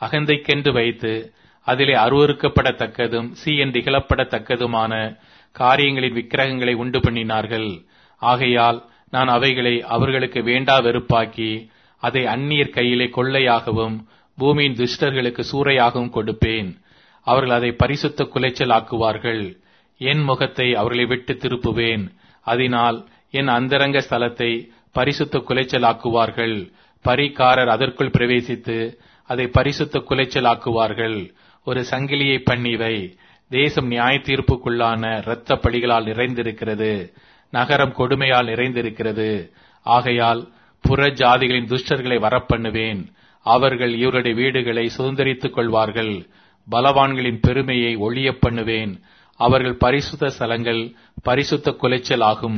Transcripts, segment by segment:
அகந்தைக்கென்று வைத்து அதிலே அருவறுக்கப்படத்தக்கதும் சீயன் திகழப்படத்தக்கதுமான காரியங்களின் விக்கிரகங்களை உண்டு பண்ணினார்கள் ஆகையால் நான் அவைகளை அவர்களுக்கு வேண்டா வெறுப்பாக்கி அதை அந்நியர் கையிலே கொள்ளையாகவும் பூமியின் துஷ்டர்களுக்கு சூறையாகவும் கொடுப்பேன் அவர்கள் அதை பரிசுத்த குலைச்சல் ஆக்குவார்கள் என் முகத்தை அவர்களை விட்டு திருப்புவேன் அதனால் என் அந்தரங்க ஸ்தலத்தை பரிசுத்த குலைச்சல் ஆக்குவார்கள் பரிகாரர் அதற்குள் பிரவேசித்து அதை பரிசுத்த குலைச்சல் ஆக்குவார்கள் ஒரு சங்கிலியை பண்ணிவை தேசம் நியாய தீர்ப்புக்குள்ளான இரத்த பழிகளால் நிறைந்திருக்கிறது நகரம் கொடுமையால் நிறைந்திருக்கிறது ஆகையால் புற ஜாதிகளின் துஷ்டர்களை வரப்பண்ணுவேன் அவர்கள் இவருடைய வீடுகளை சுதந்திரித்துக் கொள்வார்கள் பலவான்களின் பெருமையை ஒழியப் பண்ணுவேன் அவர்கள் பரிசுத்த ஸ்தலங்கள் பரிசுத்த குலைச்சல் ஆகும்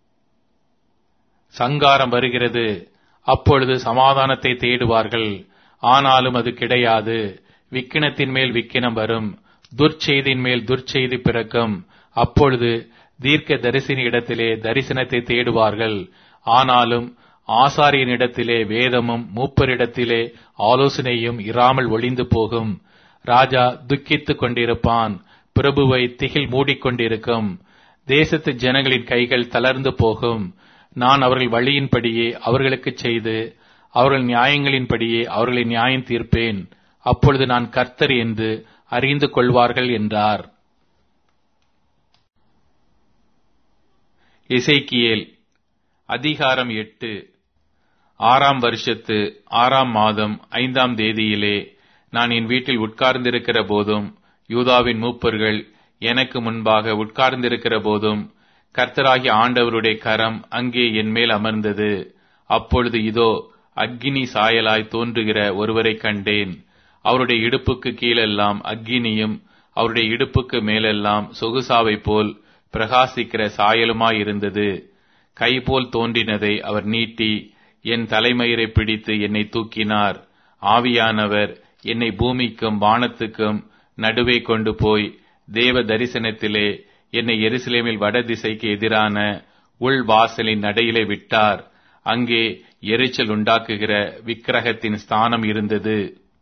சங்காரம் வருகிறது அப்பொழுது சமாதானத்தை தேடுவார்கள் ஆனாலும் அது கிடையாது விக்கினத்தின் மேல் விக்கினம் வரும் துர்ச்செய்தியின் மேல் துர்ச்செய்தி பிறக்கும் அப்பொழுது தீர்க்க தரிசன இடத்திலே தரிசனத்தை தேடுவார்கள் ஆனாலும் ஆசாரியனிடத்திலே வேதமும் மூப்பரிடத்திலே ஆலோசனையும் இராமல் ஒளிந்து போகும் ராஜா துக்கித்துக் கொண்டிருப்பான் பிரபுவை திகில் மூடிக்கொண்டிருக்கும் தேசத்து ஜனங்களின் கைகள் தளர்ந்து போகும் நான் அவர்கள் வழியின்படியே அவர்களுக்கு செய்து அவர்கள் நியாயங்களின்படியே அவர்களை நியாயம் தீர்ப்பேன் அப்பொழுது நான் கர்த்தர் என்று அறிந்து கொள்வார்கள் என்றார் இசைக்கியேல் அதிகாரம் எட்டு ஆறாம் வருஷத்து ஆறாம் மாதம் ஐந்தாம் தேதியிலே நான் என் வீட்டில் உட்கார்ந்திருக்கிற போதும் யூதாவின் மூப்பர்கள் எனக்கு முன்பாக உட்கார்ந்திருக்கிற போதும் கர்த்தராகிய ஆண்டவருடைய கரம் அங்கே என் மேல் அமர்ந்தது அப்பொழுது இதோ அக்கினி சாயலாய் தோன்றுகிற ஒருவரை கண்டேன் அவருடைய இடுப்புக்கு கீழெல்லாம் அக்கினியும் அவருடைய இடுப்புக்கு மேலெல்லாம் சொகுசாவை போல் பிரகாசிக்கிற சாயலுமாயிருந்தது கை போல் தோன்றினதை அவர் நீட்டி என் தலைமயிரை பிடித்து என்னை தூக்கினார் ஆவியானவர் என்னை பூமிக்கும் வானத்துக்கும் நடுவே கொண்டு போய் தேவ தரிசனத்திலே என்னை எருசலேமில் வடதிசைக்கு எதிரான உள் வாசலின் நடையிலே விட்டார் அங்கே எரிச்சல் உண்டாக்குகிற விக்கிரகத்தின் ஸ்தானம் இருந்தது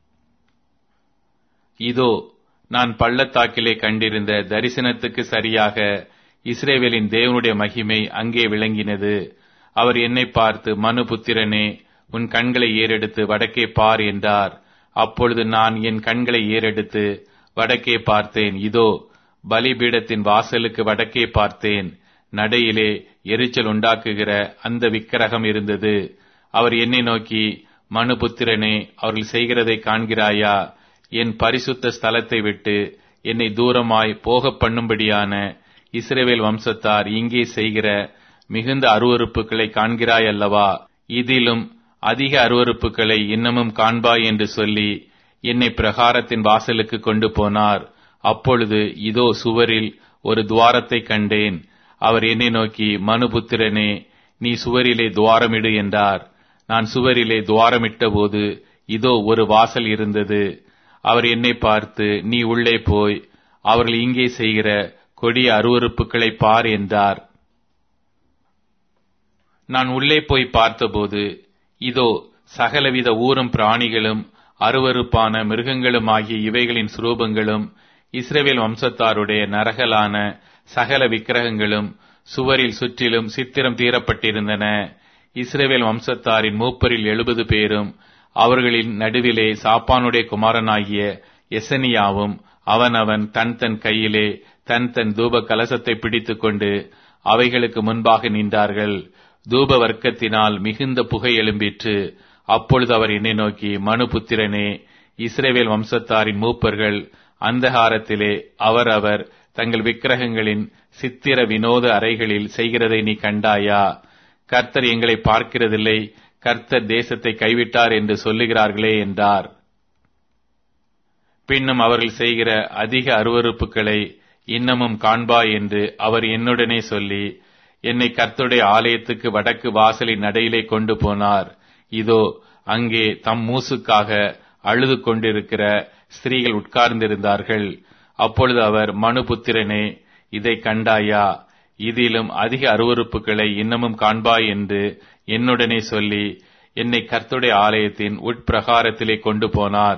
இதோ நான் பள்ளத்தாக்கிலே கண்டிருந்த தரிசனத்துக்கு சரியாக இஸ்ரேவேலின் தேவனுடைய மகிமை அங்கே விளங்கினது அவர் என்னை பார்த்து மனு புத்திரனே உன் கண்களை ஏறெடுத்து வடக்கே பார் என்றார் அப்பொழுது நான் என் கண்களை ஏறெடுத்து வடக்கே பார்த்தேன் இதோ பலிபீடத்தின் வாசலுக்கு வடக்கே பார்த்தேன் நடையிலே எரிச்சல் உண்டாக்குகிற அந்த விக்கிரகம் இருந்தது அவர் என்னை நோக்கி மனுபுத்திரனே அவர்கள் செய்கிறதை காண்கிறாயா என் பரிசுத்த ஸ்தலத்தை விட்டு என்னை தூரமாய் போக பண்ணும்படியான இஸ்ரேவேல் வம்சத்தார் இங்கே செய்கிற மிகுந்த அருவறுப்புகளை காண்கிறாய் அல்லவா இதிலும் அதிக அருவறுப்புகளை இன்னமும் காண்பாய் என்று சொல்லி என்னை பிரகாரத்தின் வாசலுக்கு கொண்டு போனார் அப்பொழுது இதோ சுவரில் ஒரு துவாரத்தை கண்டேன் அவர் என்னை நோக்கி மனுபுத்திரனே நீ சுவரிலே துவாரமிடு என்றார் நான் சுவரிலே துவாரமிட்ட போது இதோ ஒரு வாசல் இருந்தது அவர் என்னை பார்த்து நீ உள்ளே போய் அவர்கள் இங்கே செய்கிற கொடிய அருவறுப்புகளை பார் என்றார் நான் உள்ளே போய் பார்த்தபோது இதோ சகலவித ஊரும் பிராணிகளும் அருவறுப்பான மிருகங்களும் ஆகிய இவைகளின் சுரூபங்களும் இஸ்ரேவேல் வம்சத்தாருடைய நரகலான சகல விக்கிரகங்களும் சுவரில் சுற்றிலும் சித்திரம் தீரப்பட்டிருந்தன இஸ்ரேவேல் வம்சத்தாரின் மூப்பரில் எழுபது பேரும் அவர்களின் நடுவிலே சாப்பானுடைய குமாரனாகிய எசனியாவும் அவனவன் தன் தன் கையிலே தன் தன் தூப கலசத்தை பிடித்துக் கொண்டு அவைகளுக்கு முன்பாக நின்றார்கள் தூப வர்க்கத்தினால் மிகுந்த புகை எழும்பிற்று அப்பொழுது அவர் என்னை நோக்கி மனு புத்திரனே இஸ்ரேவேல் வம்சத்தாரின் மூப்பர்கள் அந்தகாரத்திலே அவரவர் தங்கள் விக்கிரகங்களின் சித்திர வினோத அறைகளில் செய்கிறதை நீ கண்டாயா கர்த்தர் எங்களை பார்க்கிறதில்லை கர்த்தர் தேசத்தை கைவிட்டார் என்று சொல்லுகிறார்களே என்றார் பின்னும் அவர்கள் செய்கிற அதிக அருவறுப்புகளை இன்னமும் காண்பாய் என்று அவர் என்னுடனே சொல்லி என்னை கர்த்தருடைய ஆலயத்துக்கு வடக்கு வாசலின் நடையிலே கொண்டு போனார் இதோ அங்கே தம் மூசுக்காக அழுது கொண்டிருக்கிற ஸ்திரீகள் உட்கார்ந்திருந்தார்கள் அப்பொழுது அவர் மனுபுத்திரனே இதை கண்டாயா இதிலும் அதிக அருவறுப்புகளை இன்னமும் காண்பாய் என்று என்னுடனே சொல்லி என்னை கர்த்துடைய ஆலயத்தின் உட்பிரகாரத்திலே கொண்டு போனார்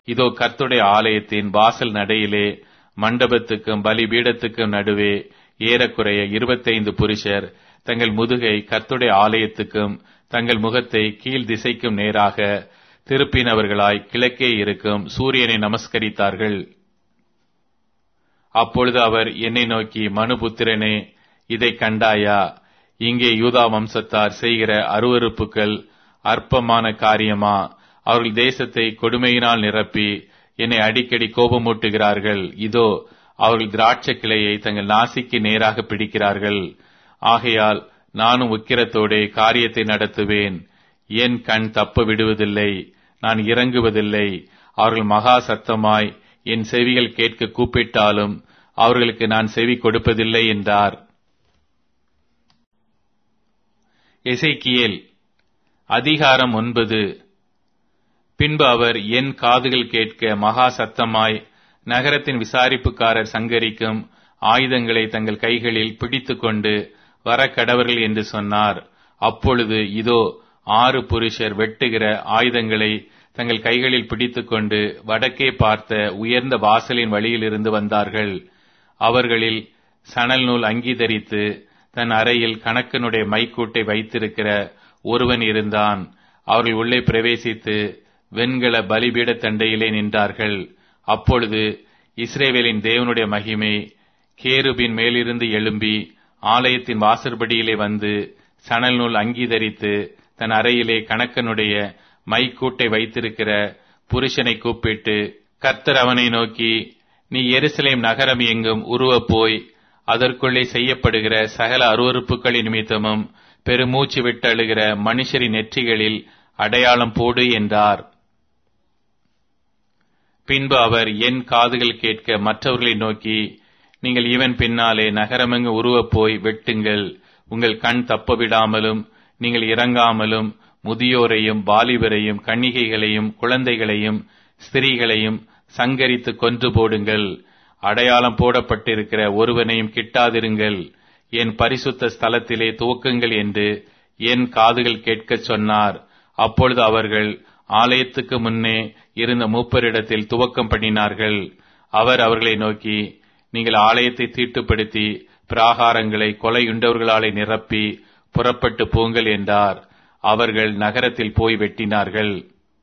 இதோ கர்த்துடைய ஆலயத்தின் வாசல் நடையிலே மண்டபத்துக்கும் பலிபீடத்துக்கும் நடுவே ஏறக்குறைய இருபத்தைந்து புருஷர் தங்கள் முதுகை கர்த்துடைய ஆலயத்துக்கும் தங்கள் முகத்தை கீழ் திசைக்கும் நேராக திருப்பினவர்களாய் கிழக்கே இருக்கும் சூரியனை நமஸ்கரித்தார்கள் அப்பொழுது அவர் என்னை நோக்கி மனுபுத்திரனே இதை கண்டாயா இங்கே யூதா வம்சத்தார் செய்கிற அருவறுப்புகள் அற்பமான காரியமா அவர்கள் தேசத்தை கொடுமையினால் நிரப்பி என்னை அடிக்கடி கோபமூட்டுகிறார்கள் இதோ அவர்கள் திராட்சை கிளையை தங்கள் நாசிக்கு நேராக பிடிக்கிறார்கள் ஆகையால் நானும் உக்கிரத்தோடே காரியத்தை நடத்துவேன் என் கண் தப்ப விடுவதில்லை நான் இறங்குவதில்லை அவர்கள் மகா சத்தமாய் என் செவிகள் கேட்க கூப்பிட்டாலும் அவர்களுக்கு நான் செவி கொடுப்பதில்லை என்றார் எசைக்கியேல் அதிகாரம் ஒன்பது பின்பு அவர் என் காதுகள் கேட்க மகா சத்தமாய் நகரத்தின் விசாரிப்புக்காரர் சங்கரிக்கும் ஆயுதங்களை தங்கள் கைகளில் பிடித்துக்கொண்டு வர கடவர்கள் என்று சொன்னார் அப்பொழுது இதோ ஆறு புருஷர் வெட்டுகிற ஆயுதங்களை தங்கள் கைகளில் பிடித்துக்கொண்டு வடக்கே பார்த்த உயர்ந்த வாசலின் வழியிலிருந்து வந்தார்கள் அவர்களில் சணல் நூல் அங்கி தரித்து தன் அறையில் கணக்கனுடைய மைக்கூட்டை வைத்திருக்கிற ஒருவன் இருந்தான் அவர்கள் உள்ளே பிரவேசித்து வெண்கல பலிபீட தண்டையிலே நின்றார்கள் அப்பொழுது இஸ்ரேவேலின் தேவனுடைய மகிமை கேருபின் மேலிருந்து எழும்பி ஆலயத்தின் வாசற்படியிலே வந்து சணல் நூல் அங்கி தரித்து தன் அறையிலே கணக்கனுடைய மைக்கூட்டை வைத்திருக்கிற புருஷனை கூப்பிட்டு கர்த்தர் அவனை நோக்கி நீ எருசலேம் நகரம் எங்கும் உருவப் போய் அதற்குள்ளே செய்யப்படுகிற சகல அருவறுப்புகளின் நிமித்தமும் பெருமூச்சு விட்டழுகிற மனுஷரின் நெற்றிகளில் அடையாளம் போடு என்றார் பின்பு அவர் என் காதுகள் கேட்க மற்றவர்களை நோக்கி நீங்கள் இவன் பின்னாலே நகரமெங்கு உருவப் போய் வெட்டுங்கள் உங்கள் கண் தப்ப விடாமலும் நீங்கள் இறங்காமலும் முதியோரையும் வாலிபரையும் கன்னிகைகளையும் குழந்தைகளையும் ஸ்திரீகளையும் சங்கரித்து கொன்று போடுங்கள் அடையாளம் போடப்பட்டிருக்கிற ஒருவனையும் கிட்டாதிருங்கள் என் பரிசுத்த ஸ்தலத்திலே துவக்குங்கள் என்று என் காதுகள் கேட்கச் சொன்னார் அப்பொழுது அவர்கள் ஆலயத்துக்கு முன்னே இருந்த மூப்பரிடத்தில் துவக்கம் பண்ணினார்கள் அவர் அவர்களை நோக்கி நீங்கள் ஆலயத்தை தீட்டுப்படுத்தி பிராகாரங்களை கொலையுண்டவர்களாலே நிரப்பி புறப்பட்டு போங்கள் என்றார் அவர்கள் நகரத்தில் போய் வெட்டினார்கள்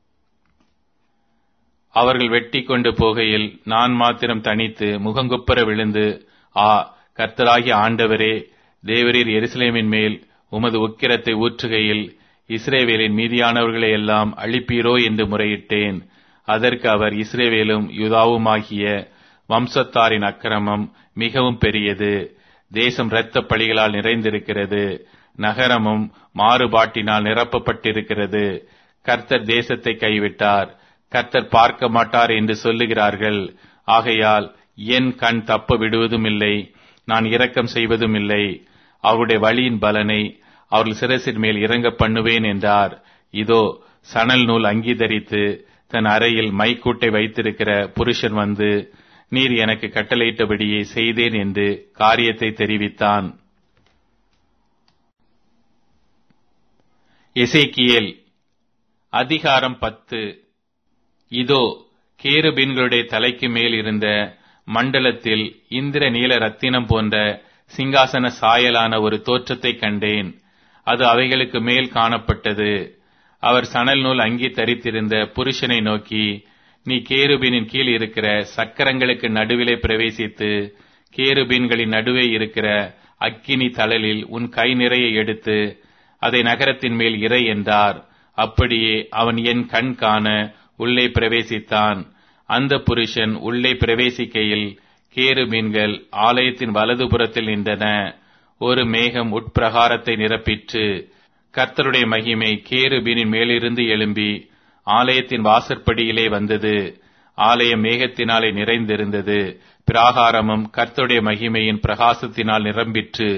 அவர்கள் வெட்டி கொண்டு போகையில் நான் மாத்திரம் தனித்து முகங்குப்புற விழுந்து ஆ கர்த்தராகிய ஆண்டவரே தேவரீர் எருசலேமின் மேல் உமது உக்கிரத்தை ஊற்றுகையில் இஸ்ரேவேலின் மீதியானவர்களை எல்லாம் அழிப்பீரோ என்று முறையிட்டேன் அதற்கு அவர் இஸ்ரேவேலும் யுதாவுமாகிய வம்சத்தாரின் அக்கிரமம் மிகவும் பெரியது தேசம் இரத்த பழிகளால் நிறைந்திருக்கிறது நகரமும் மாறுபாட்டினால் நிரப்பப்பட்டிருக்கிறது கர்த்தர் தேசத்தை கைவிட்டார் கர்த்தர் பார்க்க மாட்டார் என்று சொல்லுகிறார்கள் ஆகையால் என் கண் தப்ப விடுவதும் இல்லை நான் இரக்கம் செய்வதும் இல்லை அவருடைய வழியின் பலனை அவர்கள் சிரசின் மேல் இறங்க பண்ணுவேன் என்றார் இதோ சணல் நூல் அங்கீகரித்து தன் அறையில் மைக்கூட்டை வைத்திருக்கிற புருஷன் வந்து நீர் எனக்கு கட்டளையிட்டபடியே செய்தேன் என்று காரியத்தை தெரிவித்தான் எசேக்கியேல் அதிகாரம் பத்து இதோ கேருபீன்களுடைய தலைக்கு மேல் இருந்த மண்டலத்தில் இந்திர நீல ரத்தினம் போன்ற சிங்காசன சாயலான ஒரு தோற்றத்தை கண்டேன் அது அவைகளுக்கு மேல் காணப்பட்டது அவர் சணல் நூல் அங்கி தரித்திருந்த புருஷனை நோக்கி நீ கேருபீனின் கீழ் இருக்கிற சக்கரங்களுக்கு நடுவிலே பிரவேசித்து கேருபீன்களின் நடுவே இருக்கிற அக்கினி தழலில் உன் கை நிறைய எடுத்து அதை நகரத்தின் மேல் இறை என்றார் அப்படியே அவன் என் கண் காண உள்ளே பிரவேசித்தான் அந்த புருஷன் உள்ளே பிரவேசிக்கையில் கேரு மீன்கள் ஆலயத்தின் வலதுபுறத்தில் நின்றன ஒரு மேகம் உட்பிரகாரத்தை நிரப்பிற்று கர்த்தருடைய மகிமை கேருபீனின் மேலிருந்து எழும்பி ஆலயத்தின் வாசற்படியிலே வந்தது ஆலயம் மேகத்தினாலே நிறைந்திருந்தது பிராகாரமும் கர்த்தருடைய மகிமையின் பிரகாசத்தினால் நிரம்பிற்று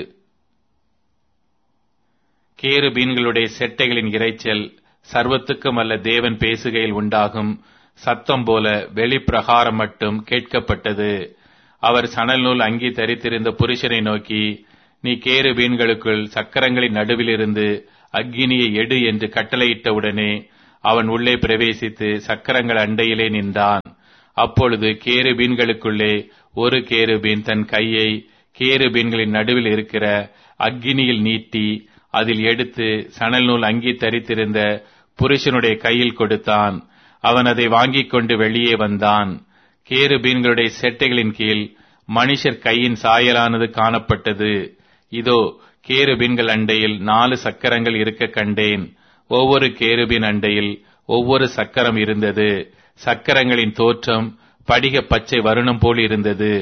கேருபீன்களுடைய செட்டைகளின் இரைச்சல் சர்வத்துக்கும் அல்ல தேவன் பேசுகையில் உண்டாகும் சத்தம் போல வெளிப்பிரகாரம் மட்டும் கேட்கப்பட்டது அவர் சணல் நூல் அங்கி தரித்திருந்த புருஷனை நோக்கி நீ கேரு வீண்களுக்குள் சக்கரங்களின் நடுவிலிருந்து அக்கினியை எடு என்று கட்டளையிட்டவுடனே அவன் உள்ளே பிரவேசித்து சக்கரங்கள் அண்டையிலே நின்றான் அப்பொழுது கேருபீன்களுக்குள்ளே ஒரு கேருபீன் தன் கையை கேருபீன்களின் நடுவில் இருக்கிற அக்கினியில் நீட்டி அதில் எடுத்து சணல் நூல் அங்கி தரித்திருந்த புருஷனுடைய கையில் கொடுத்தான் அவன் அதை வாங்கிக் கொண்டு வெளியே வந்தான் கேருபீன்களுடைய செட்டைகளின் கீழ் மனுஷர் கையின் சாயலானது காணப்பட்டது இதோ கேருபீன்கள் அண்டையில் நாலு சக்கரங்கள் இருக்க கண்டேன் ஒவ்வொரு கேருபின் அண்டையில் ஒவ்வொரு சக்கரம் இருந்தது சக்கரங்களின் தோற்றம் படிக பச்சை வருணம் போல் இருந்தது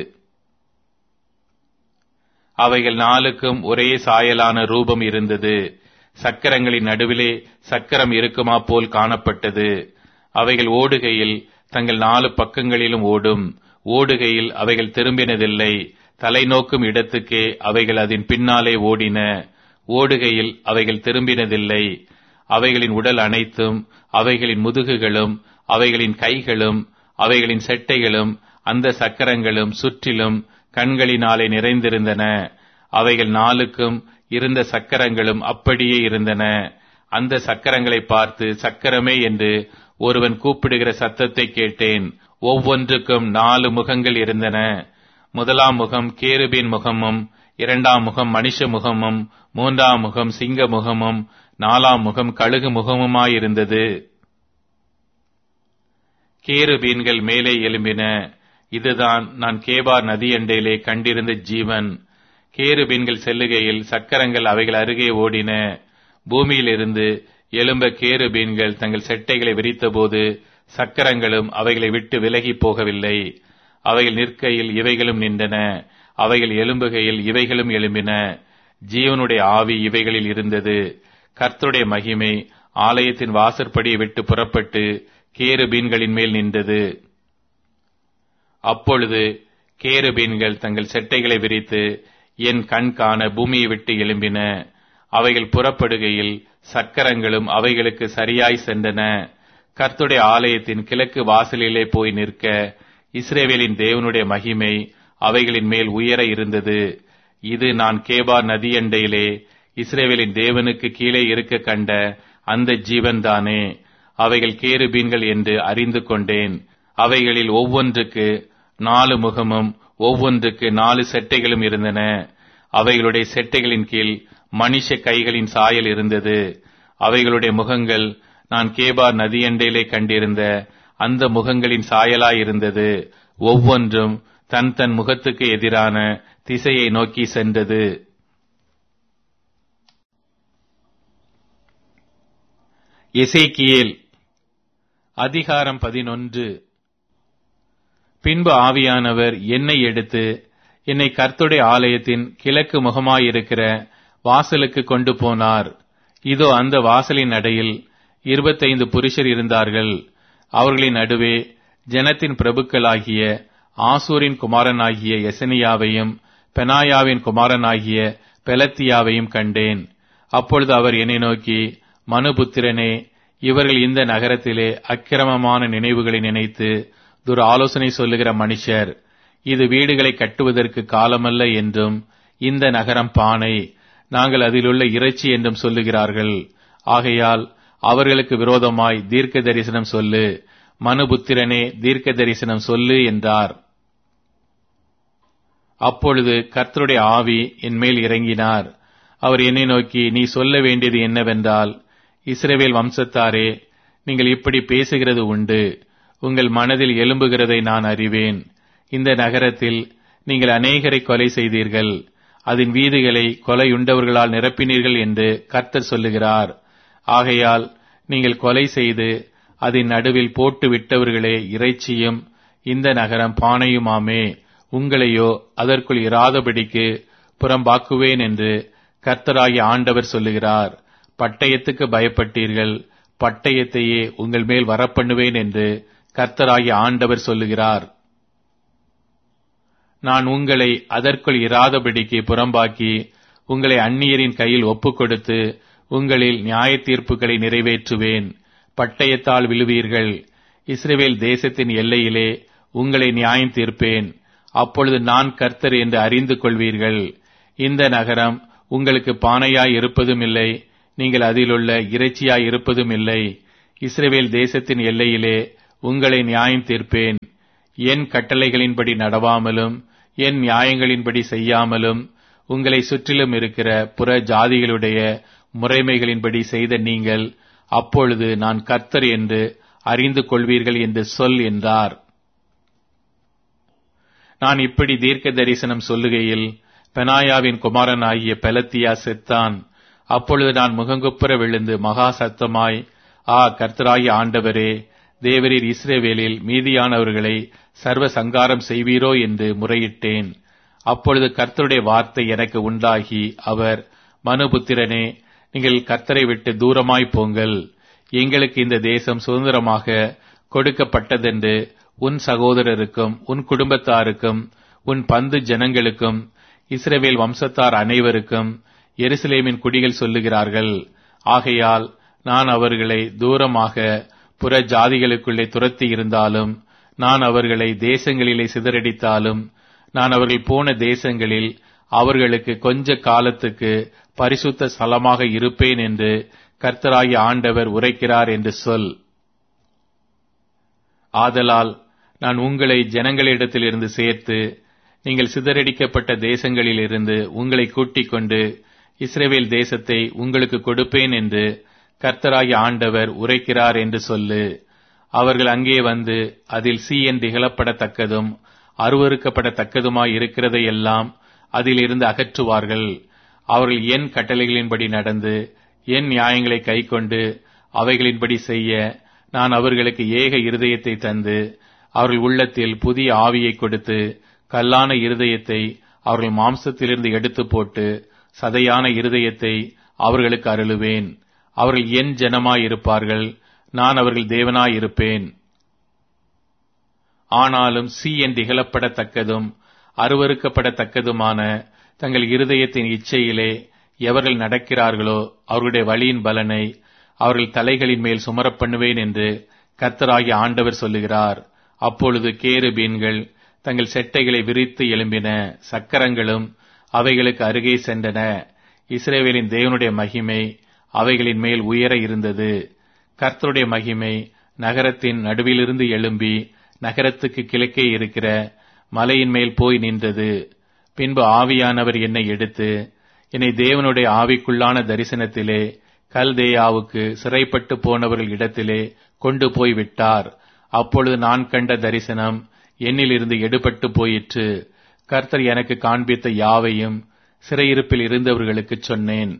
அவைகள் நாளுக்கும் ஒரே சாயலான ரூபம் இருந்தது சக்கரங்களின் நடுவிலே சக்கரம் இருக்குமா போல் காணப்பட்டது அவைகள் ஓடுகையில் தங்கள் நாலு பக்கங்களிலும் ஓடும் ஓடுகையில் அவைகள் திரும்பினதில்லை தலை நோக்கும் இடத்துக்கே அவைகள் அதன் பின்னாலே ஓடின ஓடுகையில் அவைகள் திரும்பினதில்லை அவைகளின் உடல் அனைத்தும் அவைகளின் முதுகுகளும் அவைகளின் கைகளும் அவைகளின் செட்டைகளும் அந்த சக்கரங்களும் சுற்றிலும் கண்களினாலே நிறைந்திருந்தன அவைகள் நாளுக்கும் இருந்த சக்கரங்களும் அப்படியே இருந்தன அந்த சக்கரங்களை பார்த்து சக்கரமே என்று ஒருவன் கூப்பிடுகிற சத்தத்தை கேட்டேன் ஒவ்வொன்றுக்கும் நாலு முகங்கள் இருந்தன முதலாம் முகம் கேருபின் முகமும் இரண்டாம் முகம் மனுஷ முகமும் மூன்றாம் முகம் சிங்க முகமும் நாலாம் முகம் கழுகு முகமுமாயிருந்தது கேருபீன்கள் மேலே எழும்பின இதுதான் நான் கேபார் நதியண்டையிலே கண்டிருந்த ஜீவன் கேருபீன்கள் செல்லுகையில் சக்கரங்கள் அவைகள் அருகே ஓடின பூமியிலிருந்து எழும்ப கேருபீன்கள் தங்கள் செட்டைகளை விரித்தபோது சக்கரங்களும் அவைகளை விட்டு விலகி போகவில்லை அவைகள் நிற்கையில் இவைகளும் நின்றன அவைகள் எழும்புகையில் இவைகளும் எழும்பின ஜீவனுடைய ஆவி இவைகளில் இருந்தது கர்த்தருடைய மகிமை ஆலயத்தின் வாசற்படியை விட்டு புறப்பட்டு கேருபீன்களின் மேல் நின்றது அப்பொழுது கேருபீன்கள் தங்கள் செட்டைகளை விரித்து என் கண் காண பூமியை விட்டு எழும்பின அவைகள் புறப்படுகையில் சக்கரங்களும் அவைகளுக்கு சரியாய் சென்றன கர்த்துடைய ஆலயத்தின் கிழக்கு வாசலிலே போய் நிற்க இஸ்ரேவேலின் தேவனுடைய மகிமை அவைகளின் மேல் உயர இருந்தது இது நான் கேபார் நதியண்டையிலே இஸ்ரேவேலின் தேவனுக்கு கீழே இருக்க கண்ட அந்த ஜீவன்தானே அவைகள் கேருபீன்கள் என்று அறிந்து கொண்டேன் அவைகளில் ஒவ்வொன்றுக்கு நாலு முகமும் ஒவ்வொன்றுக்கு நாலு செட்டைகளும் இருந்தன அவைகளுடைய செட்டைகளின் கீழ் மனுஷ கைகளின் சாயல் இருந்தது அவைகளுடைய முகங்கள் நான் கேபார் நதியண்டையிலே கண்டிருந்த அந்த முகங்களின் சாயலாயிருந்தது ஒவ்வொன்றும் தன் தன் முகத்துக்கு எதிரான திசையை நோக்கி சென்றது எசேக்கியேல் அதிகாரம் பதினொன்று பின்பு ஆவியானவர் என்னை எடுத்து என்னை கர்த்துடைய ஆலயத்தின் கிழக்கு முகமாயிருக்கிற வாசலுக்கு கொண்டு போனார் இதோ அந்த வாசலின் நடையில் இருபத்தைந்து புருஷர் இருந்தார்கள் அவர்களின் நடுவே ஜனத்தின் பிரபுக்களாகிய ஆசூரின் குமாரனாகிய எசனியாவையும் பெனாயாவின் குமாரனாகிய பெலத்தியாவையும் கண்டேன் அப்பொழுது அவர் என்னை நோக்கி மனுபுத்திரனே இவர்கள் இந்த நகரத்திலே அக்கிரமமான நினைவுகளை நினைத்து துர் ஆலோசனை சொல்லுகிற மனுஷர் இது வீடுகளை கட்டுவதற்கு காலமல்ல என்றும் இந்த நகரம் பானை நாங்கள் அதிலுள்ள இறைச்சி என்றும் சொல்லுகிறார்கள் ஆகையால் அவர்களுக்கு விரோதமாய் தீர்க்க தரிசனம் சொல்லு மனுபுத்திரனே தீர்க்க தரிசனம் சொல்லு என்றார் அப்பொழுது கர்த்தருடைய ஆவி என் மேல் இறங்கினார் அவர் என்னை நோக்கி நீ சொல்ல வேண்டியது என்னவென்றால் இஸ்ரேவேல் வம்சத்தாரே நீங்கள் இப்படி பேசுகிறது உண்டு உங்கள் மனதில் எழும்புகிறதை நான் அறிவேன் இந்த நகரத்தில் நீங்கள் அநேகரை கொலை செய்தீர்கள் அதன் வீதிகளை கொலையுண்டவர்களால் நிரப்பினீர்கள் என்று கர்த்தர் சொல்லுகிறார் ஆகையால் நீங்கள் கொலை செய்து அதன் நடுவில் போட்டு விட்டவர்களே இறைச்சியும் இந்த நகரம் பானையுமாமே உங்களையோ அதற்குள் இராதபடிக்கு புறம்பாக்குவேன் என்று கர்த்தராகிய ஆண்டவர் சொல்லுகிறார் பட்டயத்துக்கு பயப்பட்டீர்கள் பட்டயத்தையே உங்கள் மேல் வரப்பண்ணுவேன் என்று கர்த்தராகிய ஆண்டவர் சொல்லுகிறார் நான் உங்களை அதற்குள் இராதபடிக்கு புறம்பாக்கி உங்களை அந்நியரின் கையில் ஒப்புக் கொடுத்து உங்களில் நியாய தீர்ப்புகளை நிறைவேற்றுவேன் பட்டயத்தால் விழுவீர்கள் இஸ்ரேவேல் தேசத்தின் எல்லையிலே உங்களை நியாயம் தீர்ப்பேன் அப்பொழுது நான் கர்த்தர் என்று அறிந்து கொள்வீர்கள் இந்த நகரம் உங்களுக்கு பானையாய் இருப்பதும் இல்லை நீங்கள் அதிலுள்ள இறைச்சியாய் இருப்பதும் இல்லை இஸ்ரவேல் தேசத்தின் எல்லையிலே உங்களை நியாயம் தீர்ப்பேன் என் கட்டளைகளின்படி நடவாமலும் என் நியாயங்களின்படி செய்யாமலும் உங்களை சுற்றிலும் இருக்கிற புற ஜாதிகளுடைய முறைமைகளின்படி செய்த நீங்கள் அப்பொழுது நான் கர்த்தர் என்று அறிந்து கொள்வீர்கள் என்று சொல் என்றார் நான் இப்படி தீர்க்க தரிசனம் சொல்லுகையில் பெனாயாவின் குமாரனாகிய பெலத்தியா செத்தான் அப்பொழுது நான் முகங்குப்புற விழுந்து மகா சத்தமாய் ஆ கர்த்தராகிய ஆண்டவரே தேவரீர் இஸ்ரேவேலில் மீதியானவர்களை சர்வ சங்காரம் செய்வீரோ என்று முறையிட்டேன் அப்பொழுது கர்த்தருடைய வார்த்தை எனக்கு உண்டாகி அவர் மனுபுத்திரனே நீங்கள் கர்த்தரை விட்டு தூரமாய் போங்கள் எங்களுக்கு இந்த தேசம் சுதந்திரமாக கொடுக்கப்பட்டதென்று உன் சகோதரருக்கும் உன் குடும்பத்தாருக்கும் உன் பந்து ஜனங்களுக்கும் இஸ்ரவேல் வம்சத்தார் அனைவருக்கும் எருசலேமின் குடிகள் சொல்லுகிறார்கள் ஆகையால் நான் அவர்களை தூரமாக புற ஜாதிகளுக்குள்ளே துரத்தி இருந்தாலும் நான் அவர்களை தேசங்களிலே சிதறடித்தாலும் நான் அவர்கள் போன தேசங்களில் அவர்களுக்கு கொஞ்ச காலத்துக்கு பரிசுத்த ஸ்தலமாக இருப்பேன் என்று கர்த்தராகிய ஆண்டவர் உரைக்கிறார் என்று சொல் ஆதலால் நான் உங்களை ஜனங்களிடத்திலிருந்து சேர்த்து நீங்கள் சிதறடிக்கப்பட்ட தேசங்களிலிருந்து உங்களை கூட்டிக் கொண்டு இஸ்ரேவேல் தேசத்தை உங்களுக்கு கொடுப்பேன் என்று கர்த்தராகிய ஆண்டவர் உரைக்கிறார் என்று சொல்லு அவர்கள் அங்கே வந்து அதில் சீயன் திகழப்படத்தக்கதும் அருவறுக்கப்படத்தக்கதுமாய் இருக்கிறதை எல்லாம் அதிலிருந்து அகற்றுவார்கள் அவர்கள் என் கட்டளைகளின்படி நடந்து என் நியாயங்களை கைக்கொண்டு அவைகளின்படி செய்ய நான் அவர்களுக்கு ஏக இருதயத்தை தந்து அவர்கள் உள்ளத்தில் புதிய ஆவியை கொடுத்து கல்லான இருதயத்தை அவர்கள் மாம்சத்திலிருந்து எடுத்து போட்டு சதையான இருதயத்தை அவர்களுக்கு அருளுவேன் அவர்கள் என் ஜனமாய் இருப்பார்கள் நான் அவர்கள் தேவனாய் இருப்பேன் ஆனாலும் சீ என்று இகழப்படத்தக்கதும் அருவறுக்கப்படத்தக்கதுமான தங்கள் இருதயத்தின் இச்சையிலே எவர்கள் நடக்கிறார்களோ அவர்களுடைய வழியின் பலனை அவர்கள் தலைகளின் மேல் சுமரப் பண்ணுவேன் என்று கர்த்தராகிய ஆண்டவர் சொல்லுகிறார் அப்பொழுது கேருபீன்கள் தங்கள் செட்டைகளை விரித்து எழும்பின சக்கரங்களும் அவைகளுக்கு அருகே சென்றன இஸ்ரேவேலின் தேவனுடைய மகிமை அவைகளின் மேல் உயர இருந்தது கர்த்தருடைய மகிமை நகரத்தின் நடுவிலிருந்து எழும்பி நகரத்துக்கு கிழக்கே இருக்கிற மலையின் மேல் போய் நின்றது பின்பு ஆவியானவர் என்னை எடுத்து என்னை தேவனுடைய ஆவிக்குள்ளான தரிசனத்திலே கல்தேயாவுக்கு சிறைப்பட்டு போனவர்கள் இடத்திலே கொண்டு போய் விட்டார் அப்பொழுது நான் கண்ட தரிசனம் என்னிலிருந்து எடுபட்டு போயிற்று கர்த்தர் எனக்கு காண்பித்த யாவையும் சிறையிருப்பில் இருந்தவர்களுக்கு சொன்னேன்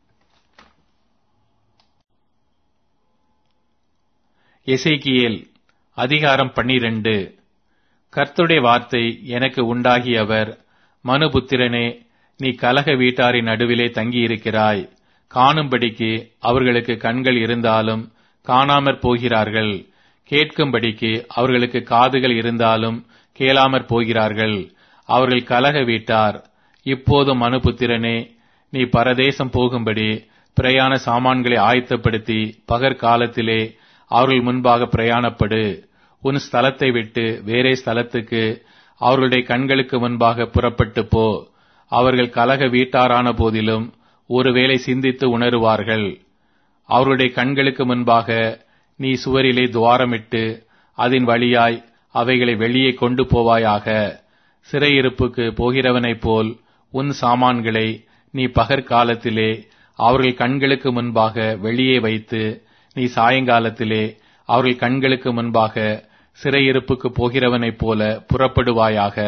எசேக்கியேல் அதிகாரம் பன்னிரண்டு கர்த்தருடைய வார்த்தை எனக்கு உண்டாகி அவர் மனுபுத்திரனே நீ கலக வீட்டாரின் நடுவிலே தங்கியிருக்கிறாய் காணும்படிக்கு அவர்களுக்கு கண்கள் இருந்தாலும் காணாமற் போகிறார்கள் கேட்கும்படிக்கு அவர்களுக்கு காதுகள் இருந்தாலும் கேளாமற் போகிறார்கள் அவர்கள் கலக வீட்டார் இப்போது மனுபுத்திரனே நீ பரதேசம் போகும்படி பிரயாண சாமான்களை ஆயத்தப்படுத்தி பகற்காலத்திலே அவர்கள் முன்பாக பிரயாணப்படு உன் ஸ்தலத்தை விட்டு வேறே ஸ்தலத்துக்கு அவர்களுடைய கண்களுக்கு முன்பாக புறப்பட்டு போ அவர்கள் கலக வீட்டாரான போதிலும் ஒருவேளை சிந்தித்து உணருவார்கள் அவருடைய கண்களுக்கு முன்பாக நீ சுவரிலே துவாரமிட்டு அதன் வழியாய் அவைகளை வெளியே கொண்டு போவாயாக சிறையிருப்புக்கு போகிறவனைப் போல் உன் சாமான்களை நீ பகற்காலத்திலே அவர்கள் கண்களுக்கு முன்பாக வெளியே வைத்து நீ சாயங்காலத்திலே அவர்கள் கண்களுக்கு முன்பாக சிறையிருப்புக்கு போகிறவனைப் போல புறப்படுவாயாக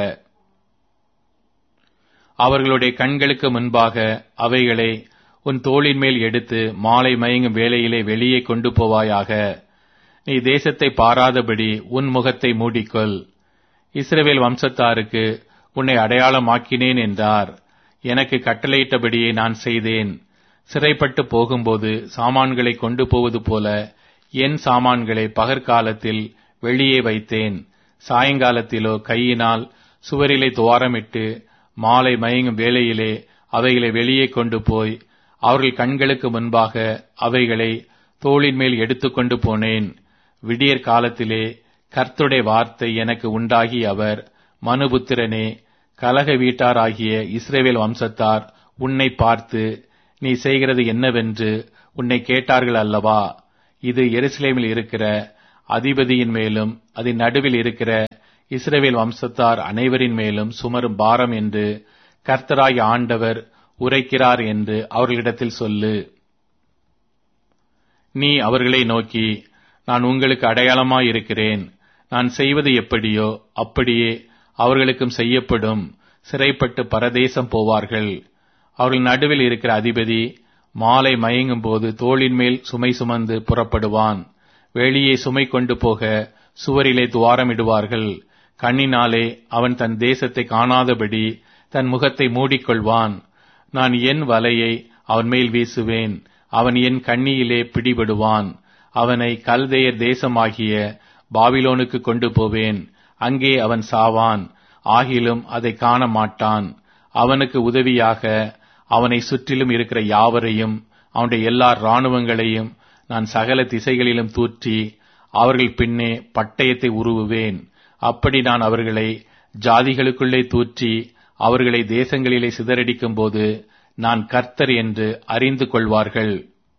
அவர்களுடைய கண்களுக்கு முன்பாக அவைகளை உன் தோளின் மேல் எடுத்து மாலை மயங்கும் வேளையிலே வெளியே கொண்டு போவாயாக நீ தேசத்தை பாராதபடி உன் முகத்தை மூடிக்கொள் இஸ்ரவேல் வம்சத்தாருக்கு உன்னை அடையாளமாக்கினேன் என்றார் எனக்கு கட்டளையிட்டபடியே நான் செய்தேன் சிறைப்பட்டு போகும்போது சாமான்களை கொண்டு போவது போல என் சாமான்களை பகற்காலத்தில் வெளியே வைத்தேன் சாயங்காலத்திலோ கையினால் சுவரிலே துவாரமிட்டு மாலை மயங்கும் வேளையிலே அவைகளை வெளியே கொண்டு போய் அவர்கள் கண்களுக்கு முன்பாக அவைகளை தோளின் மேல் எடுத்துக்கொண்டு போனேன் விடியற் காலத்திலே கர்த்தருடைய வார்த்தை எனக்கு உண்டாகி அவர் மனுபுத்திரனே கலக வீட்டாராகிய இஸ்ரேவேல் வம்சத்தார் உன்னை பார்த்து நீ செய்கிறது என்னவென்று உன்னை கேட்டார்கள் அல்லவா இது எருசலேமில் இருக்கிற அதிபதியின் மேலும் அதன் நடுவில் இருக்கிற இஸ்ரவேல் வம்சத்தார் அனைவரின் மேலும் சுமரும் பாரம் என்று கர்த்தராய் ஆண்டவர் உரைக்கிறார் என்று அவர்களிடத்தில் சொல்லு நீ அவர்களை நோக்கி நான் உங்களுக்கு அடையாளமாய் இருக்கிறேன் நான் செய்வது எப்படியோ அப்படியே அவர்களுக்கும் செய்யப்படும் சிறைப்பட்டு பரதேசம் போவார்கள் அவர்கள் நடுவில் இருக்கிற அதிபதி மாலை மயங்கும் போது தோளின் மேல் சுமை சுமந்து புறப்படுவான் வெளியே சுமை கொண்டு போக சுவரிலே துவாரமிடுவார்கள் கண்ணினாலே அவன் தன் தேசத்தை காணாதபடி தன் முகத்தை மூடிக்கொள்வான் நான் என் வலையை அவன் மேல் வீசுவேன் அவன் என் கண்ணியிலே பிடிபடுவான் அவனை கல்தேயர் தேசமாகிய பாபிலோனுக்கு கொண்டு போவேன் அங்கே அவன் சாவான் ஆகிலும் அதை காண மாட்டான் அவனுக்கு உதவியாக அவனை சுற்றிலும் இருக்கிற யாவரையும் அவனுடைய எல்லா இராணுவங்களையும் நான் சகல திசைகளிலும் தூற்றி அவர்கள் பின்னே பட்டயத்தை உருவுவேன் அப்படி நான் அவர்களை ஜாதிகளுக்குள்ளே தூற்றி அவர்களை தேசங்களிலே சிதறடிக்கும் போது நான் கர்த்தர் என்று அறிந்து கொள்வார்கள்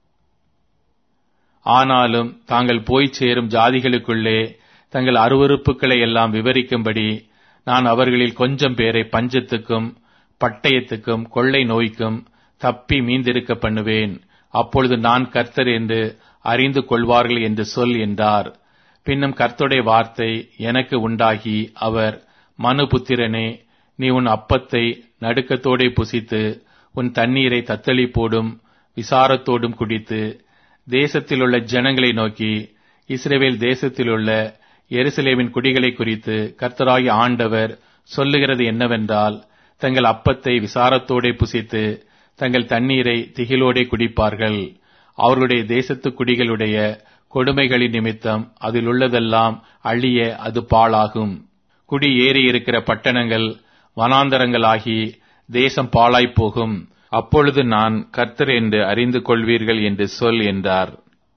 ஆனாலும் தாங்கள் போய் சேரும் ஜாதிகளுக்குள்ளே தங்கள் அருவறுப்புகளை எல்லாம் விவரிக்கும்படி நான் அவர்களில் கொஞ்சம் பேரை பஞ்சத்துக்கும் பட்டயத்துக்கும் கொள்ளை நோய்க்கும் தப்பி மீந்திருக்க பண்ணுவேன் அப்பொழுது நான் கர்த்தர் என்று அறிந்து கொள்வார்கள் என்று சொல் என்றார் பின்னும் கர்த்தருடைய வார்த்தை எனக்கு உண்டாகி அவர் மனுபுத்திரனே நீ உன் அப்பத்தை நடுக்கத்தோடே புசித்து உன் தண்ணீரை தத்தளிப்போடும் விசாரத்தோடும் குடித்து தேசத்திலுள்ள ஜனங்களை நோக்கி இஸ்ரேவேல் தேசத்திலுள்ள எருசலேமின் குடிகளை குறித்து கர்த்தராகி ஆண்டவர் சொல்லுகிறது என்னவென்றால் தங்கள் அப்பத்தை விசாரத்தோடே புசித்து தங்கள் தண்ணீரை திகிலோடே குடிப்பார்கள் அவர்களுடைய தேசத்து குடிகளுடைய கொடுமைகளின் நிமித்தம் அதில் உள்ளதெல்லாம் அழிய அது பாழாகும் குடி ஏறி இருக்கிற பட்டணங்கள் வனாந்தரங்களாகி தேசம் பாழாய்ப் போகும் அப்பொழுது நான் கர்த்தர் என்று அறிந்து கொள்வீர்கள் என்று சொல் என்றார்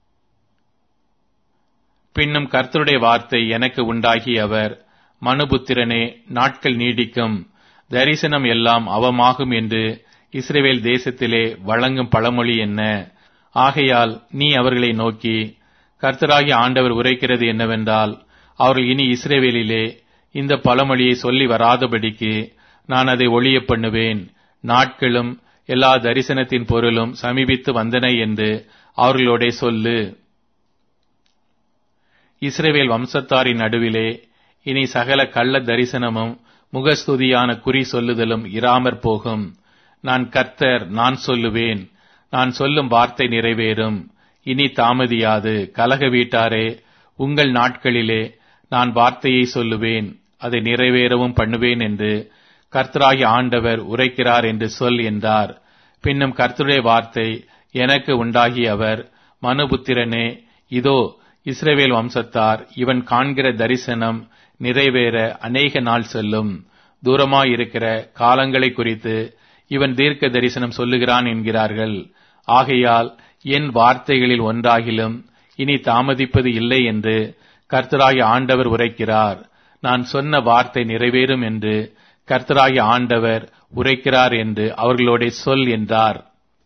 பின்னும் கர்த்தருடைய வார்த்தை எனக்கு உண்டாகி அவர் மனுபுத்திரனே நாட்கள் நீடிக்கும் தரிசனம் எல்லாம் அவமாகும் என்று இஸ்ரேவேல் தேசத்திலே வழங்கும் பழமொழி என்ன ஆகையால் நீ அவர்களை நோக்கி கர்த்தராகி ஆண்டவர் உரைக்கிறது என்னவென்றால் அவர்கள் இனி இஸ்ரேவேலிலே இந்த பழமொழியை சொல்லி வராதபடிக்கு நான் அதை ஒளிய பண்ணுவேன் நாட்களும் எல்லா தரிசனத்தின் பொருளும் சமீபித்து வந்தன என்று அவர்களோட சொல்லு இஸ்ரேவேல் வம்சத்தாரின் நடுவிலே இனி சகல கள்ள தரிசனமும் முகஸ்துதியான குறி சொல்லுதலும் இராமற் போகும் நான் கர்த்தர் நான் சொல்லுவேன் நான் சொல்லும் வார்த்தை நிறைவேறும் இனி தாமதியாது கலக வீட்டாரே உங்கள் நாட்களிலே நான் வார்த்தையை சொல்லுவேன் அதை நிறைவேறவும் பண்ணுவேன் என்று கர்த்தராகி ஆண்டவர் உரைக்கிறார் என்று சொல் என்றார் பின்னும் கர்த்தருடைய வார்த்தை எனக்கு உண்டாகி அவர் மனுபுத்திரனே இதோ இஸ்ரேவேல் வம்சத்தார் இவன் காண்கிற தரிசனம் நிறைவேற அநேக நாள் செல்லும் தூரமாயிருக்கிற காலங்களை குறித்து இவன் தீர்க்க தரிசனம் சொல்லுகிறான் என்கிறார்கள் ஆகையால் என் வார்த்தைகளில் ஒன்றாகிலும் இனி தாமதிப்பது இல்லை என்று கர்த்தராகி ஆண்டவர் உரைக்கிறார் நான் சொன்ன வார்த்தை நிறைவேறும் என்று கர்த்தராகி ஆண்டவர் உரைக்கிறார் என்று அவர்களோட சொல் என்றார்